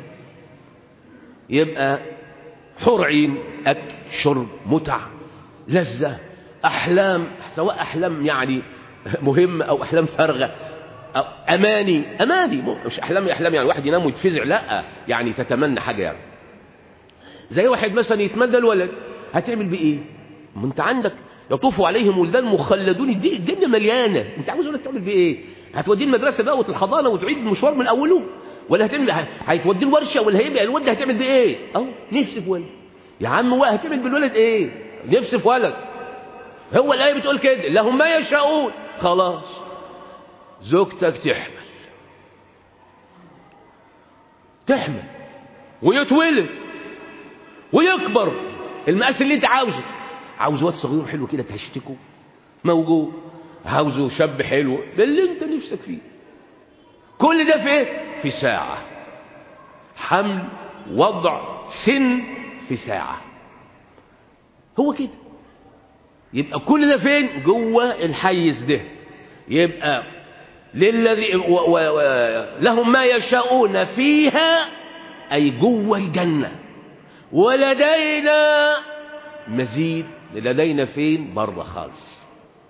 يبقى حور عين اكل شرب متع لذة أحلام سواء أحلام يعني مهمة أو أحلام فارغة أو أماني أماني مش أحلام أحلام يعني واحد ينام ويتفزع لا يعني تتمنى حاجة يعني زي واحد مثلا يتمنى الولد هتعمل بيه ايه ما انت عندك يطوف عليهم ولدان مخلدون دي الدنيا مليانه انت عاوز ولد تعمل بيه ايه هتوديه المدرسه بقى والحضانه وتعيد المشوار من اوله ولا هتعمل هتوديه الورشه ولا هيبقى الولد هتعمل بيه ايه اهو نفسي في ولد يا عم هو هتعمل بالولد ايه نفسي في ولد هو الايه بتقول كده لهم ما يشاءون خلاص زوجتك تحمل تحمل ويتولد ويكبر المقاس اللي انت عاوزه عاوز واد صغير حلو كده تهشتكه موجود عاوزه شاب حلو ده اللي انت نفسك فيه كل ده في ايه في ساعة حمل وضع سن في ساعة هو كده يبقى كل ده فين جوه الحيز ده يبقى للذي و و و لهم ما يشاءون فيها أي جوه الجنة ولدينا مزيد لدينا فين بره خالص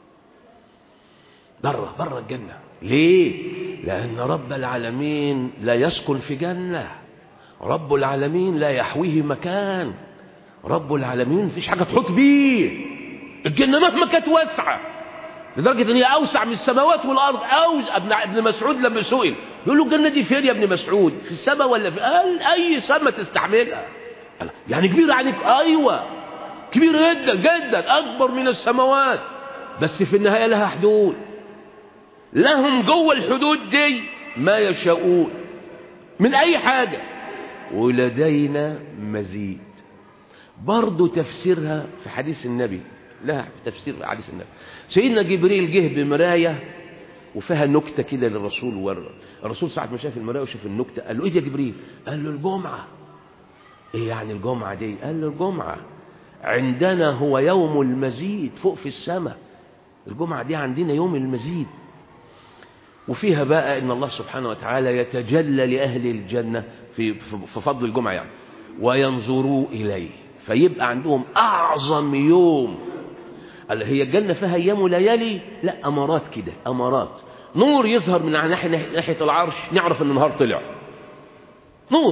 بره بره الجنة ليه لأن رب العالمين لا يسكن في جنة رب العالمين لا يحويه مكان رب العالمين مفيش حاجة تحط بيه الجنة مهما كانت واسعة لدرجة ان هي اوسع من السماوات والارض اوسع ابن ابن مسعود لما سئل يقول له الجنة دي فين يا ابن مسعود في السماء ولا في قال اي سماء تستحملها يعني كبيرة عنك ايوه كبيرة جدا جدا اكبر من السماوات بس في النهاية لها حدود لهم جوه الحدود دي ما يشاءون من اي حاجة ولدينا مزيد برضو تفسيرها في حديث النبي لا في تفسير حديث النبي سيدنا جبريل جه بمراية وفيها نكتة كده للرسول ورى الرسول ساعة ما شاف المراية وشاف النكتة قال له ايه يا جبريل قال له الجمعة ايه يعني الجمعة دي قال له الجمعة عندنا هو يوم المزيد فوق في السماء الجمعة دي عندنا يوم المزيد وفيها بقى ان الله سبحانه وتعالى يتجلى لأهل الجنة في, في فضل الجمعة يعني وينظروا إليه فيبقى عندهم أعظم يوم قال هي الجنة فيها أيام وليالي لا أمارات كده أمارات نور يظهر من ناحية, ناحية العرش نعرف أن النهار طلع نور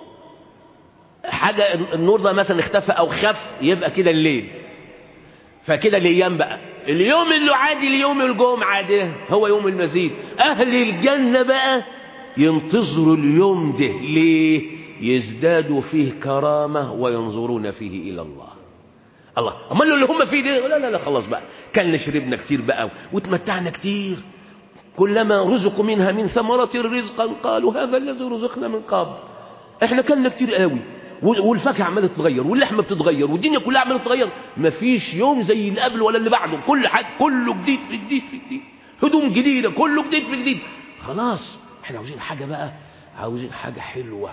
حاجة النور ده مثلا اختفى أو خف يبقى كده الليل فكده الأيام بقى اليوم اللي عادي اليوم الجمعة ده هو يوم المزيد أهل الجنة بقى ينتظروا اليوم ده ليه يزدادوا فيه كرامة وينظرون فيه إلى الله الله أما اللي هم فيه ده لا لا لا خلاص بقى كلنا شربنا كتير بقى وتمتعنا كتير كلما رزقوا منها من ثمرة رزقا قالوا هذا الذي رزقنا من قبل احنا كلنا كتير قوي والفاكهة عمالة تتغير واللحمة بتتغير والدنيا كلها عمالة تتغير مفيش يوم زي اللي قبل ولا اللي بعده كل حاجة كله جديد في جديد في جديد هدوم جديدة كله جديد في جديد خلاص احنا عاوزين حاجة بقى عاوزين حاجة حلوة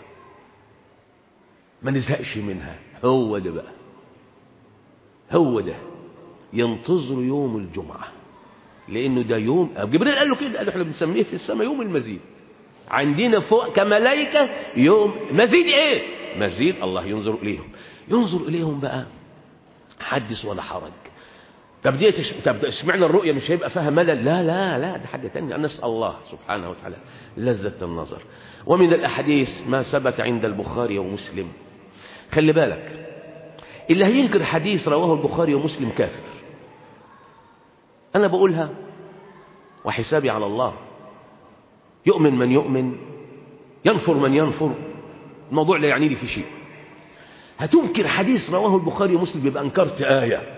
ما نزهقش منها هو ده بقى هو ده ينتظر يوم الجمعة لأنه ده يوم جبريل قال له كده قال له احنا بنسميه في السماء يوم المزيد عندنا فوق كملائكة يوم مزيد ايه مزيد الله ينظر إليهم ينظر إليهم بقى حدث ولا حرج طب دي تش... طب اشمعنى الرؤية مش هيبقى فيها ملل لا لا لا ده حاجة تانية نسأل الله سبحانه وتعالى لذة النظر ومن الأحاديث ما ثبت عند البخاري ومسلم خلي بالك اللي هينكر حديث رواه البخاري ومسلم كافر أنا بقولها وحسابي على الله يؤمن من يؤمن ينفر من ينفر الموضوع لا يعني لي في شيء هتنكر حديث رواه البخاري ومسلم يبقى أنكرت آية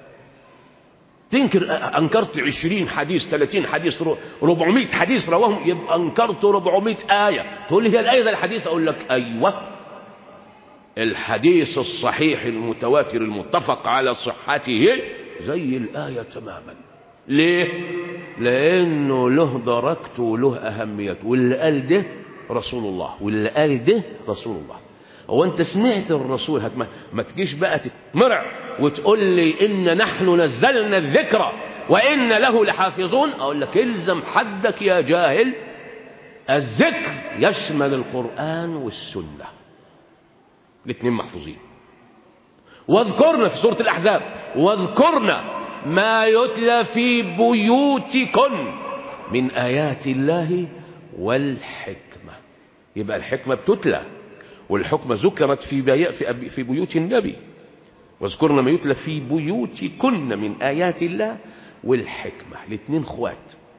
تنكر أنكرت عشرين حديث ثلاثين حديث ربعمائة حديث رواهم يبقى أنكرت ربعمائة آية تقول لي هي الآية زي الحديث أقول لك أيوة الحديث الصحيح المتواتر المتفق على صحته زي الآية تماما ليه لأنه له درجته وله أهميته واللي قال ده رسول الله واللي قال ده رسول الله هو انت سمعت الرسول هتما ما تجيش بقى تتمرع وتقول لي إن نحن نزلنا الذكر وإن له لحافظون أقول لك الزم حدك يا جاهل الذكر يشمل القرآن والسنة الاثنين محفوظين واذكرنا في سورة الأحزاب واذكرنا ما يتلى في بيوتكن من آيات الله والحكمة يبقى الحكمة بتتلى والحكمة ذكرت في, بي... في, أبي... في بيوت النبي واذكرن ما يتلى في بيوتكن من آيات الله والحكمة الاثنين اخوات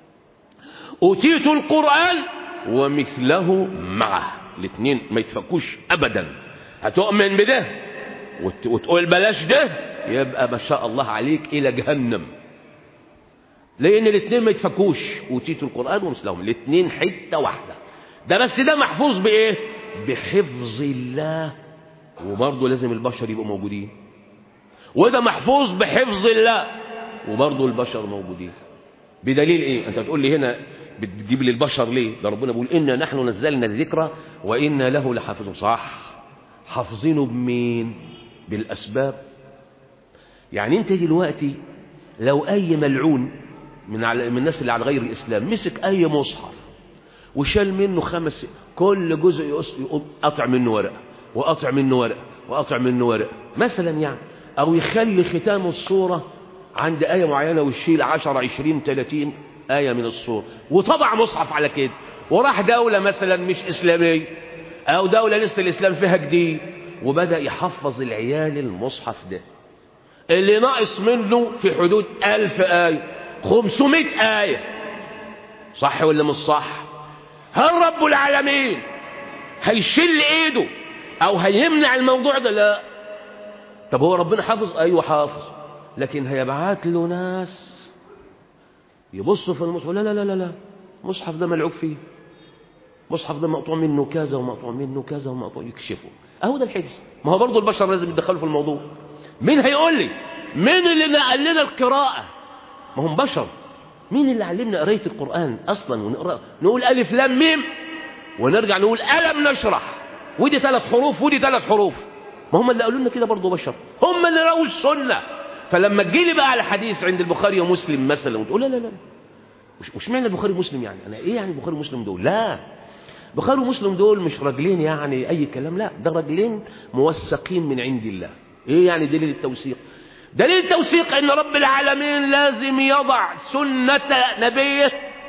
أوتيت القرآن ومثله معه الاثنين ما يتفكوش أبدا هتؤمن بده وت... وتقول بلاش ده يبقى ما شاء الله عليك إلى جهنم لأن الاثنين ما يتفكوش أوتيت القرآن ومثلهم الاثنين حتة واحدة ده بس ده محفوظ بإيه بحفظ الله وبرضه لازم البشر يبقوا موجودين وده محفوظ بحفظ الله وبرضه البشر موجودين بدليل ايه انت تقول لي هنا بتجيب لي البشر ليه ده ربنا بيقول إنا نحن نزلنا الذكر وإنا له لحافظون صح حافظينه بمين بالأسباب يعني انت دلوقتي لو أي ملعون من, على من الناس اللي على غير الإسلام مسك أي مصحف وشال منه خمس كل جزء يقوم قطع منه ورقة وقطع منه ورقة وقطع منه ورقة مثلا يعني أو يخلي ختام الصورة عند آية معينة ويشيل 10 20 30 آية من الصورة وطبع مصحف على كده وراح دولة مثلا مش إسلامية أو دولة لسه الإسلام فيها جديد وبدأ يحفظ العيال المصحف ده اللي ناقص منه في حدود ألف آية خمسمائة آية صح ولا مش صح هل رب العالمين هيشل ايده او هيمنع الموضوع ده لا طب هو ربنا حافظ ايوه حافظ لكن هيبعت له ناس يبصوا في المصحف لا لا لا لا لا المصحف ده ملعوب فيه المصحف ده مقطوع منه كذا ومقطوع منه كذا ومقطوع يكشفه اهو ده الحفظ ما هو برضه البشر لازم يتدخلوا في الموضوع مين هيقول لي مين اللي نقل لنا القراءة ما هم بشر مين اللي علمنا قراية القرآن أصلا ونقرأ نقول ألف لام ميم ونرجع نقول ألم نشرح ودي ثلاث حروف ودي ثلاث حروف ما هم اللي قالوا لنا كده برضه بشر هم اللي رووا السنة فلما تجي لي بقى على حديث عند البخاري ومسلم مثلا وتقول لا لا لا مش مش معنى البخاري ومسلم يعني انا ايه يعني البخاري ومسلم دول لا البخاري ومسلم دول مش راجلين يعني اي كلام لا ده راجلين موثقين من عند الله ايه يعني دليل التوثيق دليل التوثيق ان رب العالمين لازم يضع سنة نبيه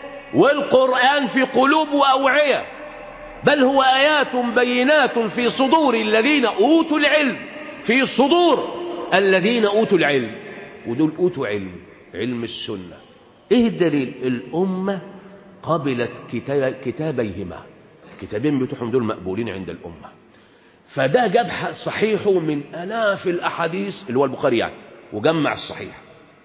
والقرآن في قلوب وأوعية بل هو آيات بينات في صدور الذين أوتوا العلم في صدور الذين أوتوا العلم ودول أوتوا علم علم السنة إيه الدليل الأمة قبلت كتاب كتابيهما الكتابين بتوعهم دول مقبولين عند الأمة فده جاب صحيحه من ألاف الأحاديث اللي هو البخاري يعني وجمع الصحيح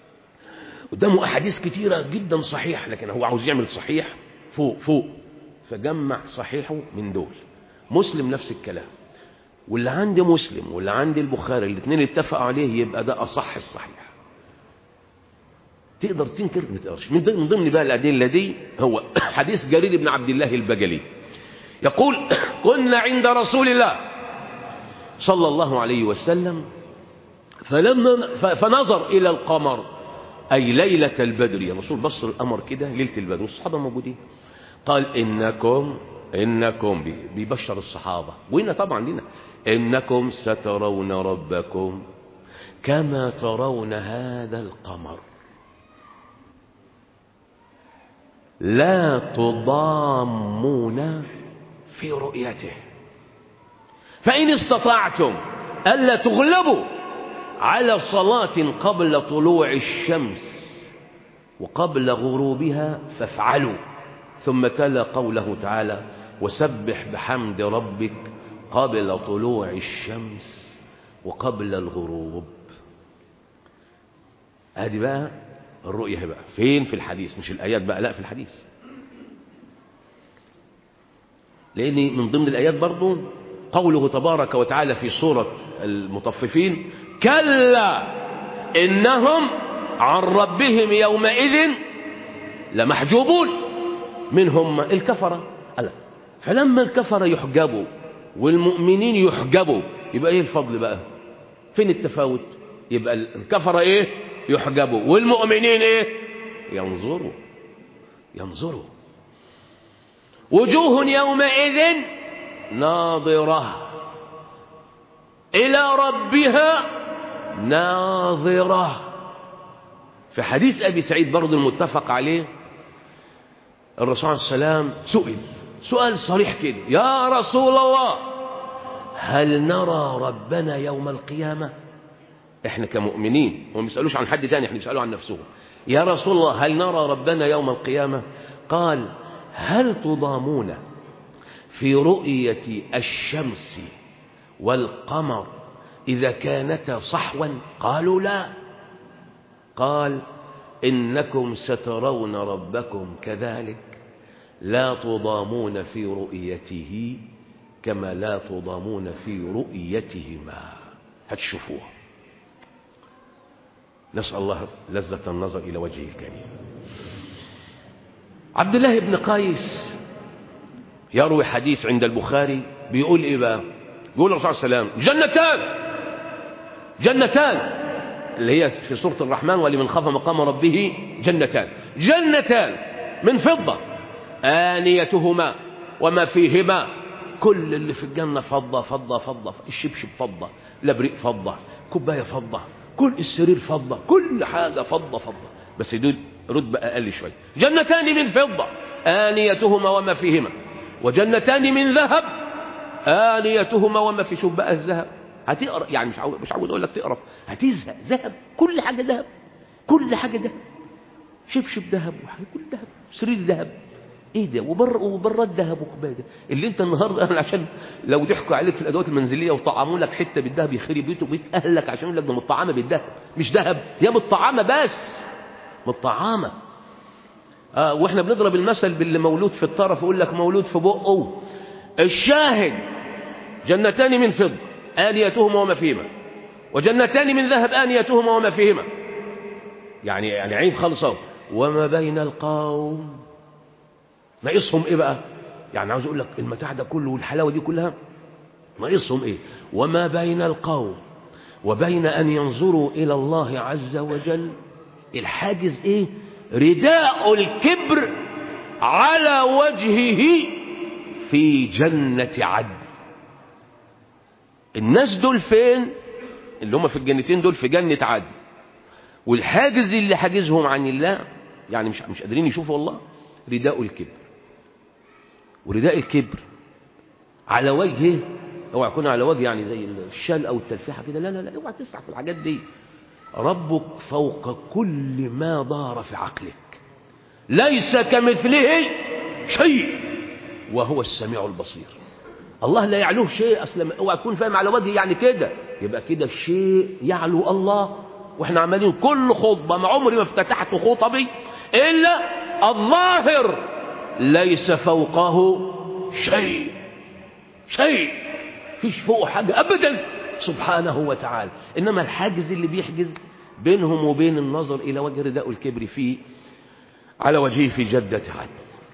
قدامه أحاديث كتيرة جدا صحيح لكن هو عاوز يعمل صحيح فوق فوق فجمع صحيحه من دول مسلم نفس الكلام واللي عند مسلم واللي عند البخاري الاثنين اتفقوا عليه يبقى ده أصح الصحيح تقدر تنكر ما تقدرش من ضمن بقى الأدلة دي هو حديث جرير بن عبد الله البجلي يقول كنا عند رسول الله صلى الله عليه وسلم فلما فنظر إلى القمر أي ليلة البدر يا رسول بصر القمر كده ليلة البدر والصحابة موجودين قال إنكم إنكم بيبشر الصحابة وإن طبعا لنا إنكم سترون ربكم كما ترون هذا القمر لا تضامون في رؤيته فإن استطعتم ألا تغلبوا على صلاة قبل طلوع الشمس وقبل غروبها فافعلوا ثم تلا قوله تعالى وسبح بحمد ربك قبل طلوع الشمس وقبل الغروب ادي بقى الرؤية بقى فين في الحديث مش الآيات بقى لا في الحديث لأن من ضمن الآيات برضو قوله تبارك وتعالى في سورة المطففين كلا إنهم عن ربهم يومئذ لمحجوبون من هم الكفرة ألا فلما الكفرة يحجبوا والمؤمنين يحجبوا يبقى ايه الفضل بقى فين التفاوت يبقى الكفرة ايه يحجبوا والمؤمنين ايه ينظروا ينظروا وجوه يومئذ ناظرة إلى ربها ناظرة في حديث أبي سعيد برضو المتفق عليه الرسول عليه السلام سئل سؤال صريح كده يا رسول الله هل نرى ربنا يوم القيامة احنا كمؤمنين هم يسألوش عن حد تاني احنا يسألوا عن نفسهم يا رسول الله هل نرى ربنا يوم القيامة قال هل تضامون في رؤية الشمس والقمر إذا كانتا صحوا قالوا لا قال إنكم سترون ربكم كذلك لا تضامون في رؤيته كما لا تضامون في رؤيتهما هتشوفوه نسأل الله لذة النظر إلى وجهه الكريم عبد الله بن قيس يروي حديث عند البخاري بيقول إيه بقى يقول الرسول صلى الله عليه وسلم جنتان جنتان اللي هي في سورة الرحمن ولمن خاف مقام ربه جنتان جنتان من فضة آنيتهما وما فيهما كل اللي في الجنة فضة فضة فضة الشبشب فضة الابريق فضة كوباية فضة كل السرير فضة كل حاجة فضة فضة بس دول رتبة أقل شوية جنتان من فضة آنيتهما وما فيهما وجنتان من ذهب آنيتهما وما في شوف بقى الذهب هتقرا يعني مش عاوز مش عاوز اقول لك تقرا هتزهق ذهب كل حاجه ذهب كل حاجه ذهب شبشب ذهب وحاجه كل ذهب سرير ذهب ايه ده وبر وبراد ذهب وكوبايه ده اللي انت النهارده انا عشان لو ضحكوا عليك في الادوات المنزليه وطعموا لك حته بالذهب يخرب بيته وبيت اهلك عشان يقول لك ده مطعمه بالذهب مش ذهب هي مطعمه بس مطعمه آه واحنا بنضرب المثل باللي مولود في الطرف يقول لك مولود في بقه الشاهد جنتان من فضه آنيتهما وما فيهما وجنتان من ذهب آنيتهما وما فيهما يعني يعني عيب خالص وما بين القوم ناقصهم ايه بقى يعني عاوز اقول لك المتاع ده كله والحلاوه دي كلها ناقصهم ايه وما بين القوم وبين ان ينظروا الى الله عز وجل الحاجز ايه رداء الكبر على وجهه في جنة عدن الناس دول فين اللي هم في الجنتين دول في جنة عدن والحاجز اللي حاجزهم عن الله يعني مش مش قادرين يشوفوا الله رداء الكبر ورداء الكبر على وجهه اوعى يكون على وجه يعني زي الشال او التلفيحه كده لا لا لا اوعى تسرح في الحاجات دي ربك فوق كل ما دار في عقلك ليس كمثله شيء وهو السميع البصير الله لا يعلوه شيء اصلا اوعى تكون فاهم على وجه يعني كده يبقى كده شيء يعلو الله واحنا عمالين كل خطبه ما عمري ما افتتحت خطبي الا الظاهر ليس فوقه شيء شيء فيش فوقه حاجه ابدا سبحانه وتعالى انما الحاجز اللي بيحجز بينهم وبين النظر الى وجه رداء الكبر فيه على وجهه في جده عدن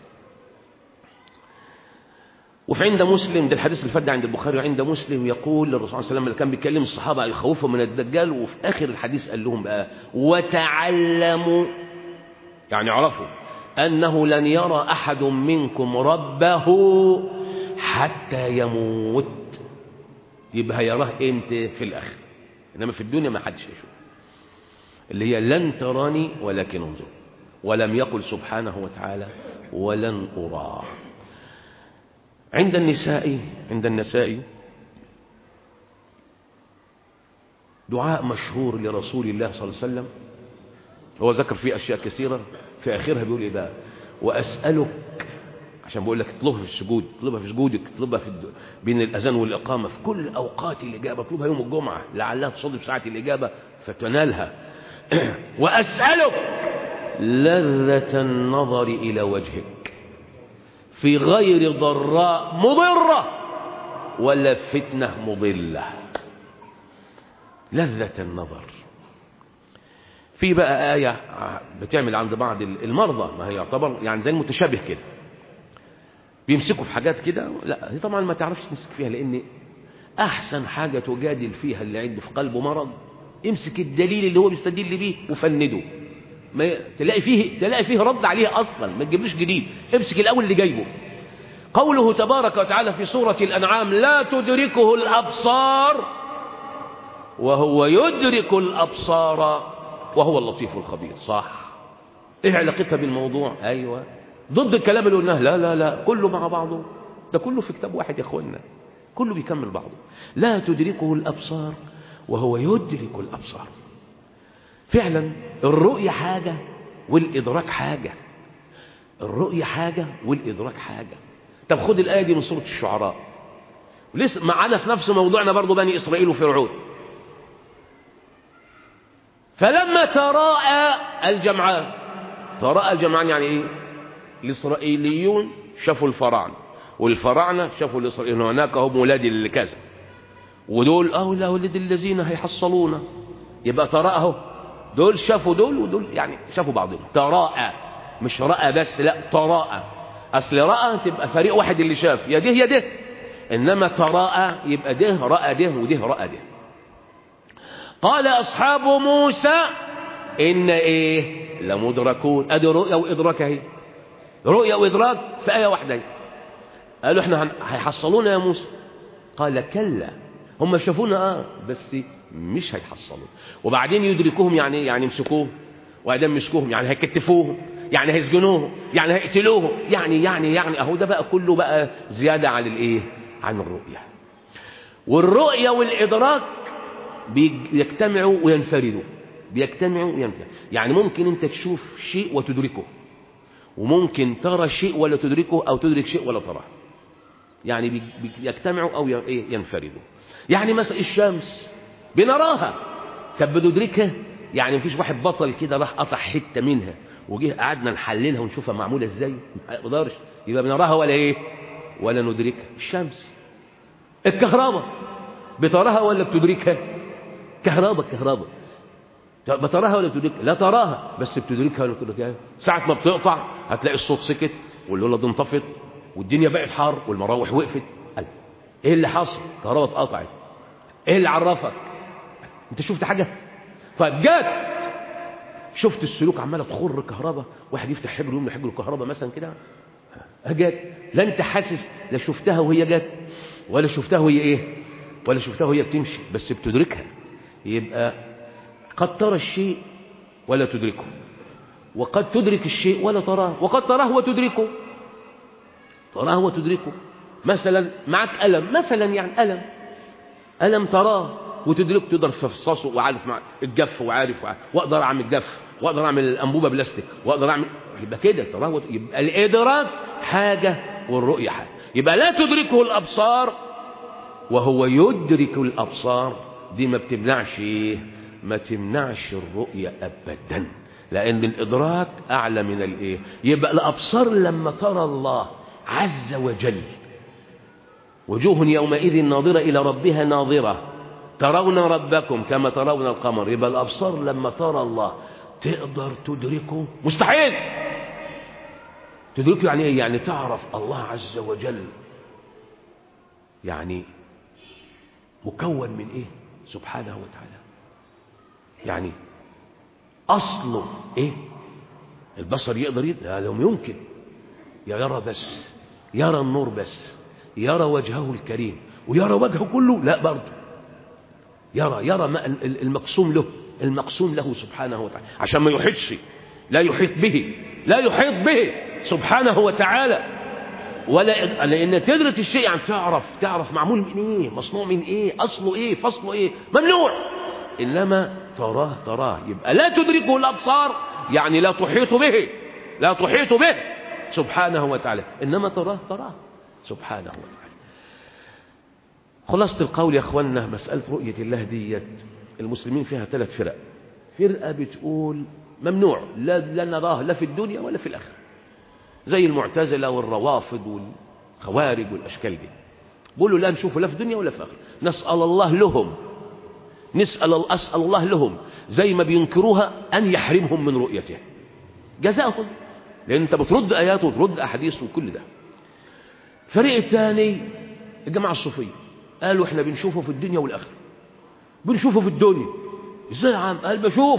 وفي عند مسلم ده الحديث اللي فات عند البخاري وعند مسلم يقول للرسول صلى الله عليه وسلم اللي كان بيكلم الصحابه يخوفهم من الدجال وفي اخر الحديث قال لهم بقى وتعلموا يعني عرفوا انه لن يرى احد منكم ربه حتى يموت يبقى يراه امتى في الاخر انما في الدنيا ما حدش يشوف اللي هي لن تراني ولكن انظر ولم يقل سبحانه وتعالى ولن اراه عند النساء عند النساء دعاء مشهور لرسول الله صلى الله عليه وسلم هو ذكر فيه أشياء كثيرة في آخرها بيقول إيه بقى وأسألك عشان بقول لك اطلبها في السجود اطلبها في سجودك اطلبها في الد... بين الأذان والإقامة في كل أوقات الإجابة اطلبها يوم الجمعة لعلها تصادف ساعة الإجابة فتنالها وأسألك لذة النظر إلى وجهك في غير ضراء مضرة ولا فتنة مضلة لذة النظر في بقى آية بتعمل عند بعض المرضى ما هي يعتبر يعني زي المتشابه كده بيمسكوا في حاجات كده لا هي طبعا ما تعرفش تمسك فيها لأن أحسن حاجة تجادل فيها اللي عنده في قلبه مرض امسك الدليل اللي هو بيستدل بيه وفنده ما تلاقي فيه تلاقي فيه رد عليه اصلا ما تجيبليش جديد امسك الاول اللي جايبه قوله تبارك وتعالى في سورة الأنعام لا تدركه الأبصار وهو يدرك الأبصار وهو اللطيف الخبير صح ايه علاقتها بالموضوع ايوه ضد الكلام اللي قلناه لا لا لا كله مع بعضه ده كله في كتاب واحد يا اخوانا كله بيكمل بعضه لا تدركه الأبصار وهو يدرك الأبصار فعلا الرؤية حاجة والإدراك حاجة الرؤية حاجة والإدراك حاجة طب خد الآية دي من سورة الشعراء لسه معانا في نفس موضوعنا برضو بني إسرائيل وفرعون فلما تراءى الجمعان تراءى الجمعان يعني ايه الإسرائيليون شافوا الفراعنة والفراعنة شافوا الإسرائيليون هناك هم ولاد الكذا ودول اه لا ولد الذين هيحصلونا يبقى تراءى اهو دول شافوا دول ودول يعني شافوا بعضهم تراءى مش رأى بس لا تراءى أصل رأى تبقى فريق واحد اللي شاف يا ده يا ده إنما تراءى يبقى ده رأى ده وده رأى ده قال أصحاب موسى إن إيه لمدركون أدي رؤيا وإدراك أهي رؤيا وإدراك في آية واحدة قالوا إحنا هيحصلونا يا موسى قال كلا هم شافونا آه بس مش هيحصلوا وبعدين يدركوهم يعني يعني يمسكوهم وبعدين يمسكوهم يعني هيكتفوهم يعني هيسجنوهم يعني هيقتلوهم يعني يعني يعني اهو ده بقى كله بقى زيادة عن الايه عن الرؤية والرؤية والإدراك بيجتمعوا وينفردوا بيجتمعوا وينفردوا يعني ممكن انت تشوف شيء وتدركه وممكن ترى شيء ولا تدركه او تدرك شيء ولا تراه يعني بيجتمعوا او ينفردوا يعني مثلا الشمس بنراها طب بندركها يعني مفيش واحد بطل كده راح قطع حته منها وجه قعدنا نحللها ونشوفها معموله ازاي ما يقدرش يبقى بنراها ولا ايه ولا ندركها الشمس الكهرباء بتراها ولا بتدركها كهرباء كهرباء بتراها ولا بتدركها لا تراها بس بتدركها ولا بتدركها ساعة ما بتقطع هتلاقي الصوت سكت والولد انطفت والدنيا بقت حار والمراوح وقفت قال ايه اللي حصل الكهرباء اتقطعت ايه اللي عرفك انت شفت حاجة فجت شفت السلوك عماله تخر كهرباء واحد يفتح حبر يقوم حبر الكهرباء مثلا كده جت لا انت حاسس لا شفتها وهي جت ولا شفتها وهي ايه ولا شفتها وهي بتمشي بس بتدركها يبقى قد ترى الشيء ولا تدركه وقد تدرك الشيء ولا تراه وقد تراه وتدركه تراه وتدركه مثلا معك ألم مثلا يعني ألم ألم تراه وتدركه تقدر تفصصه وعارف مع الجف وعارف, وعارف واقدر اعمل جف واقدر اعمل الانبوبه بلاستيك واقدر اعمل يبقى كده تراه يبقى الادراك حاجه والرؤيه حاجه يبقى لا تدركه الابصار وهو يدرك الابصار دي ما بتمنعش ايه ما تمنعش الرؤيه ابدا لان الادراك اعلى من الايه يبقى الابصار لما ترى الله عز وجل وجوه يومئذ ناظره الى ربها ناظره ترون ربكم كما ترون القمر يبقى الأبصار لما ترى الله تقدر تدركه مستحيل تدركه يعني ايه يعني تعرف الله عز وجل يعني مكون من ايه سبحانه وتعالى يعني اصله ايه البصر يقدر يدرك لا لو يمكن يرى بس يرى النور بس يرى وجهه الكريم ويرى وجهه كله لا برضه يرى يرى ما المقسوم له المقسوم له سبحانه وتعالى عشان ما يحيطش لا يحيط به لا يحيط به سبحانه وتعالى ولا لان تدرك الشيء يعني تعرف تعرف معمول من ايه مصنوع من ايه اصله ايه فصله ايه ممنوع انما تراه تراه يبقى لا تدركه الابصار يعني لا تحيط به لا تحيط به سبحانه وتعالى انما تراه تراه سبحانه وتعالى خلاصة القول يا اخوانا مسألة رؤية الله ديت المسلمين فيها ثلاث فرق فرقة بتقول ممنوع لا, لا نراه لا في الدنيا ولا في الآخرة زي المعتزلة والروافض والخوارج والأشكال دي بيقولوا لا نشوفه لا في الدنيا ولا في الآخرة نسأل الله لهم نسأل أسأل الله لهم زي ما بينكروها أن يحرمهم من رؤيته جزاهم لأن أنت بترد آيات وترد أحاديث وكل ده الفريق الثاني الجماعة الصوفية قالوا احنا بنشوفه في الدنيا والآخرة بنشوفه في الدنيا ازاي يا عم قال بشوف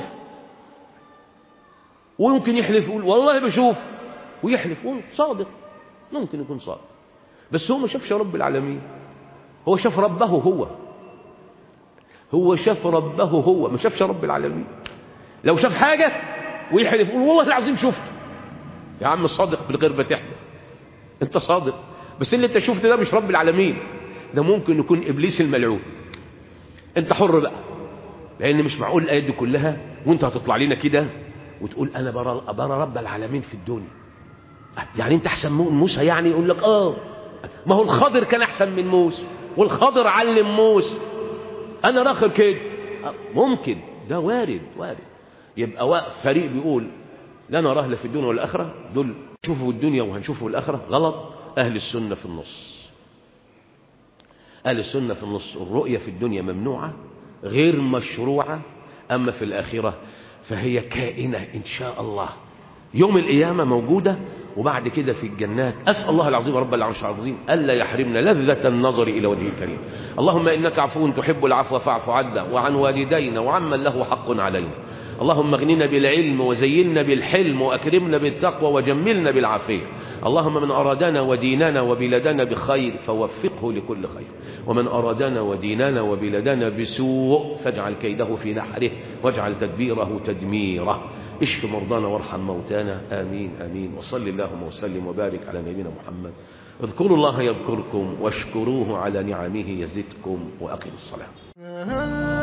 ويمكن يحلف يقول والله بشوف ويحلف صادق ممكن يكون صادق بس هو ما شافش رب العالمين هو شاف ربه هو هو شاف ربه هو ما شافش رب العالمين لو شاف حاجة ويحلف يقول والله العظيم شفته يا عم صادق بالغير بتحلف انت صادق بس اللي انت شفته ده مش رب العالمين ده ممكن يكون إبليس الملعون أنت حر بقى لأن مش معقول الآيات دي كلها وأنت هتطلع لنا كده وتقول أنا برى, برى رب العالمين في الدنيا يعني أنت أحسن من موسى يعني يقول لك آه ما هو الخضر كان أحسن من موسى والخضر علم موسى أنا راخر كده ممكن ده وارد وارد يبقى فريق بيقول لا نراه لا في الدنيا والآخرة دول شوفوا الدنيا وهنشوفوا الآخرة غلط أهل السنة في النص أهل السنة في النص الرؤية في الدنيا ممنوعة غير مشروعة أما في الآخرة فهي كائنة إن شاء الله يوم القيامة موجودة وبعد كده في الجنات أسأل الله العظيم رب العرش العظيم ألا يحرمنا لذة النظر إلى وجهه الكريم اللهم إنك عفو تحب العفو فاعف عنا وعن والدينا وعمن له حق علينا اللهم اغننا بالعلم وزينا بالحلم وأكرمنا بالتقوى وجملنا بالعافية اللهم من أرادنا وديننا وبلادنا بخير فوفقه لكل خير ومن أرادنا وديننا وبلادنا بسوء فاجعل كيده في نحره واجعل تدبيره تدميره اشف مرضانا وارحم موتانا آمين آمين وصل اللهم وسلم وبارك على نبينا محمد اذكروا الله يذكركم واشكروه على نعمه يزدكم وأقم الصلاة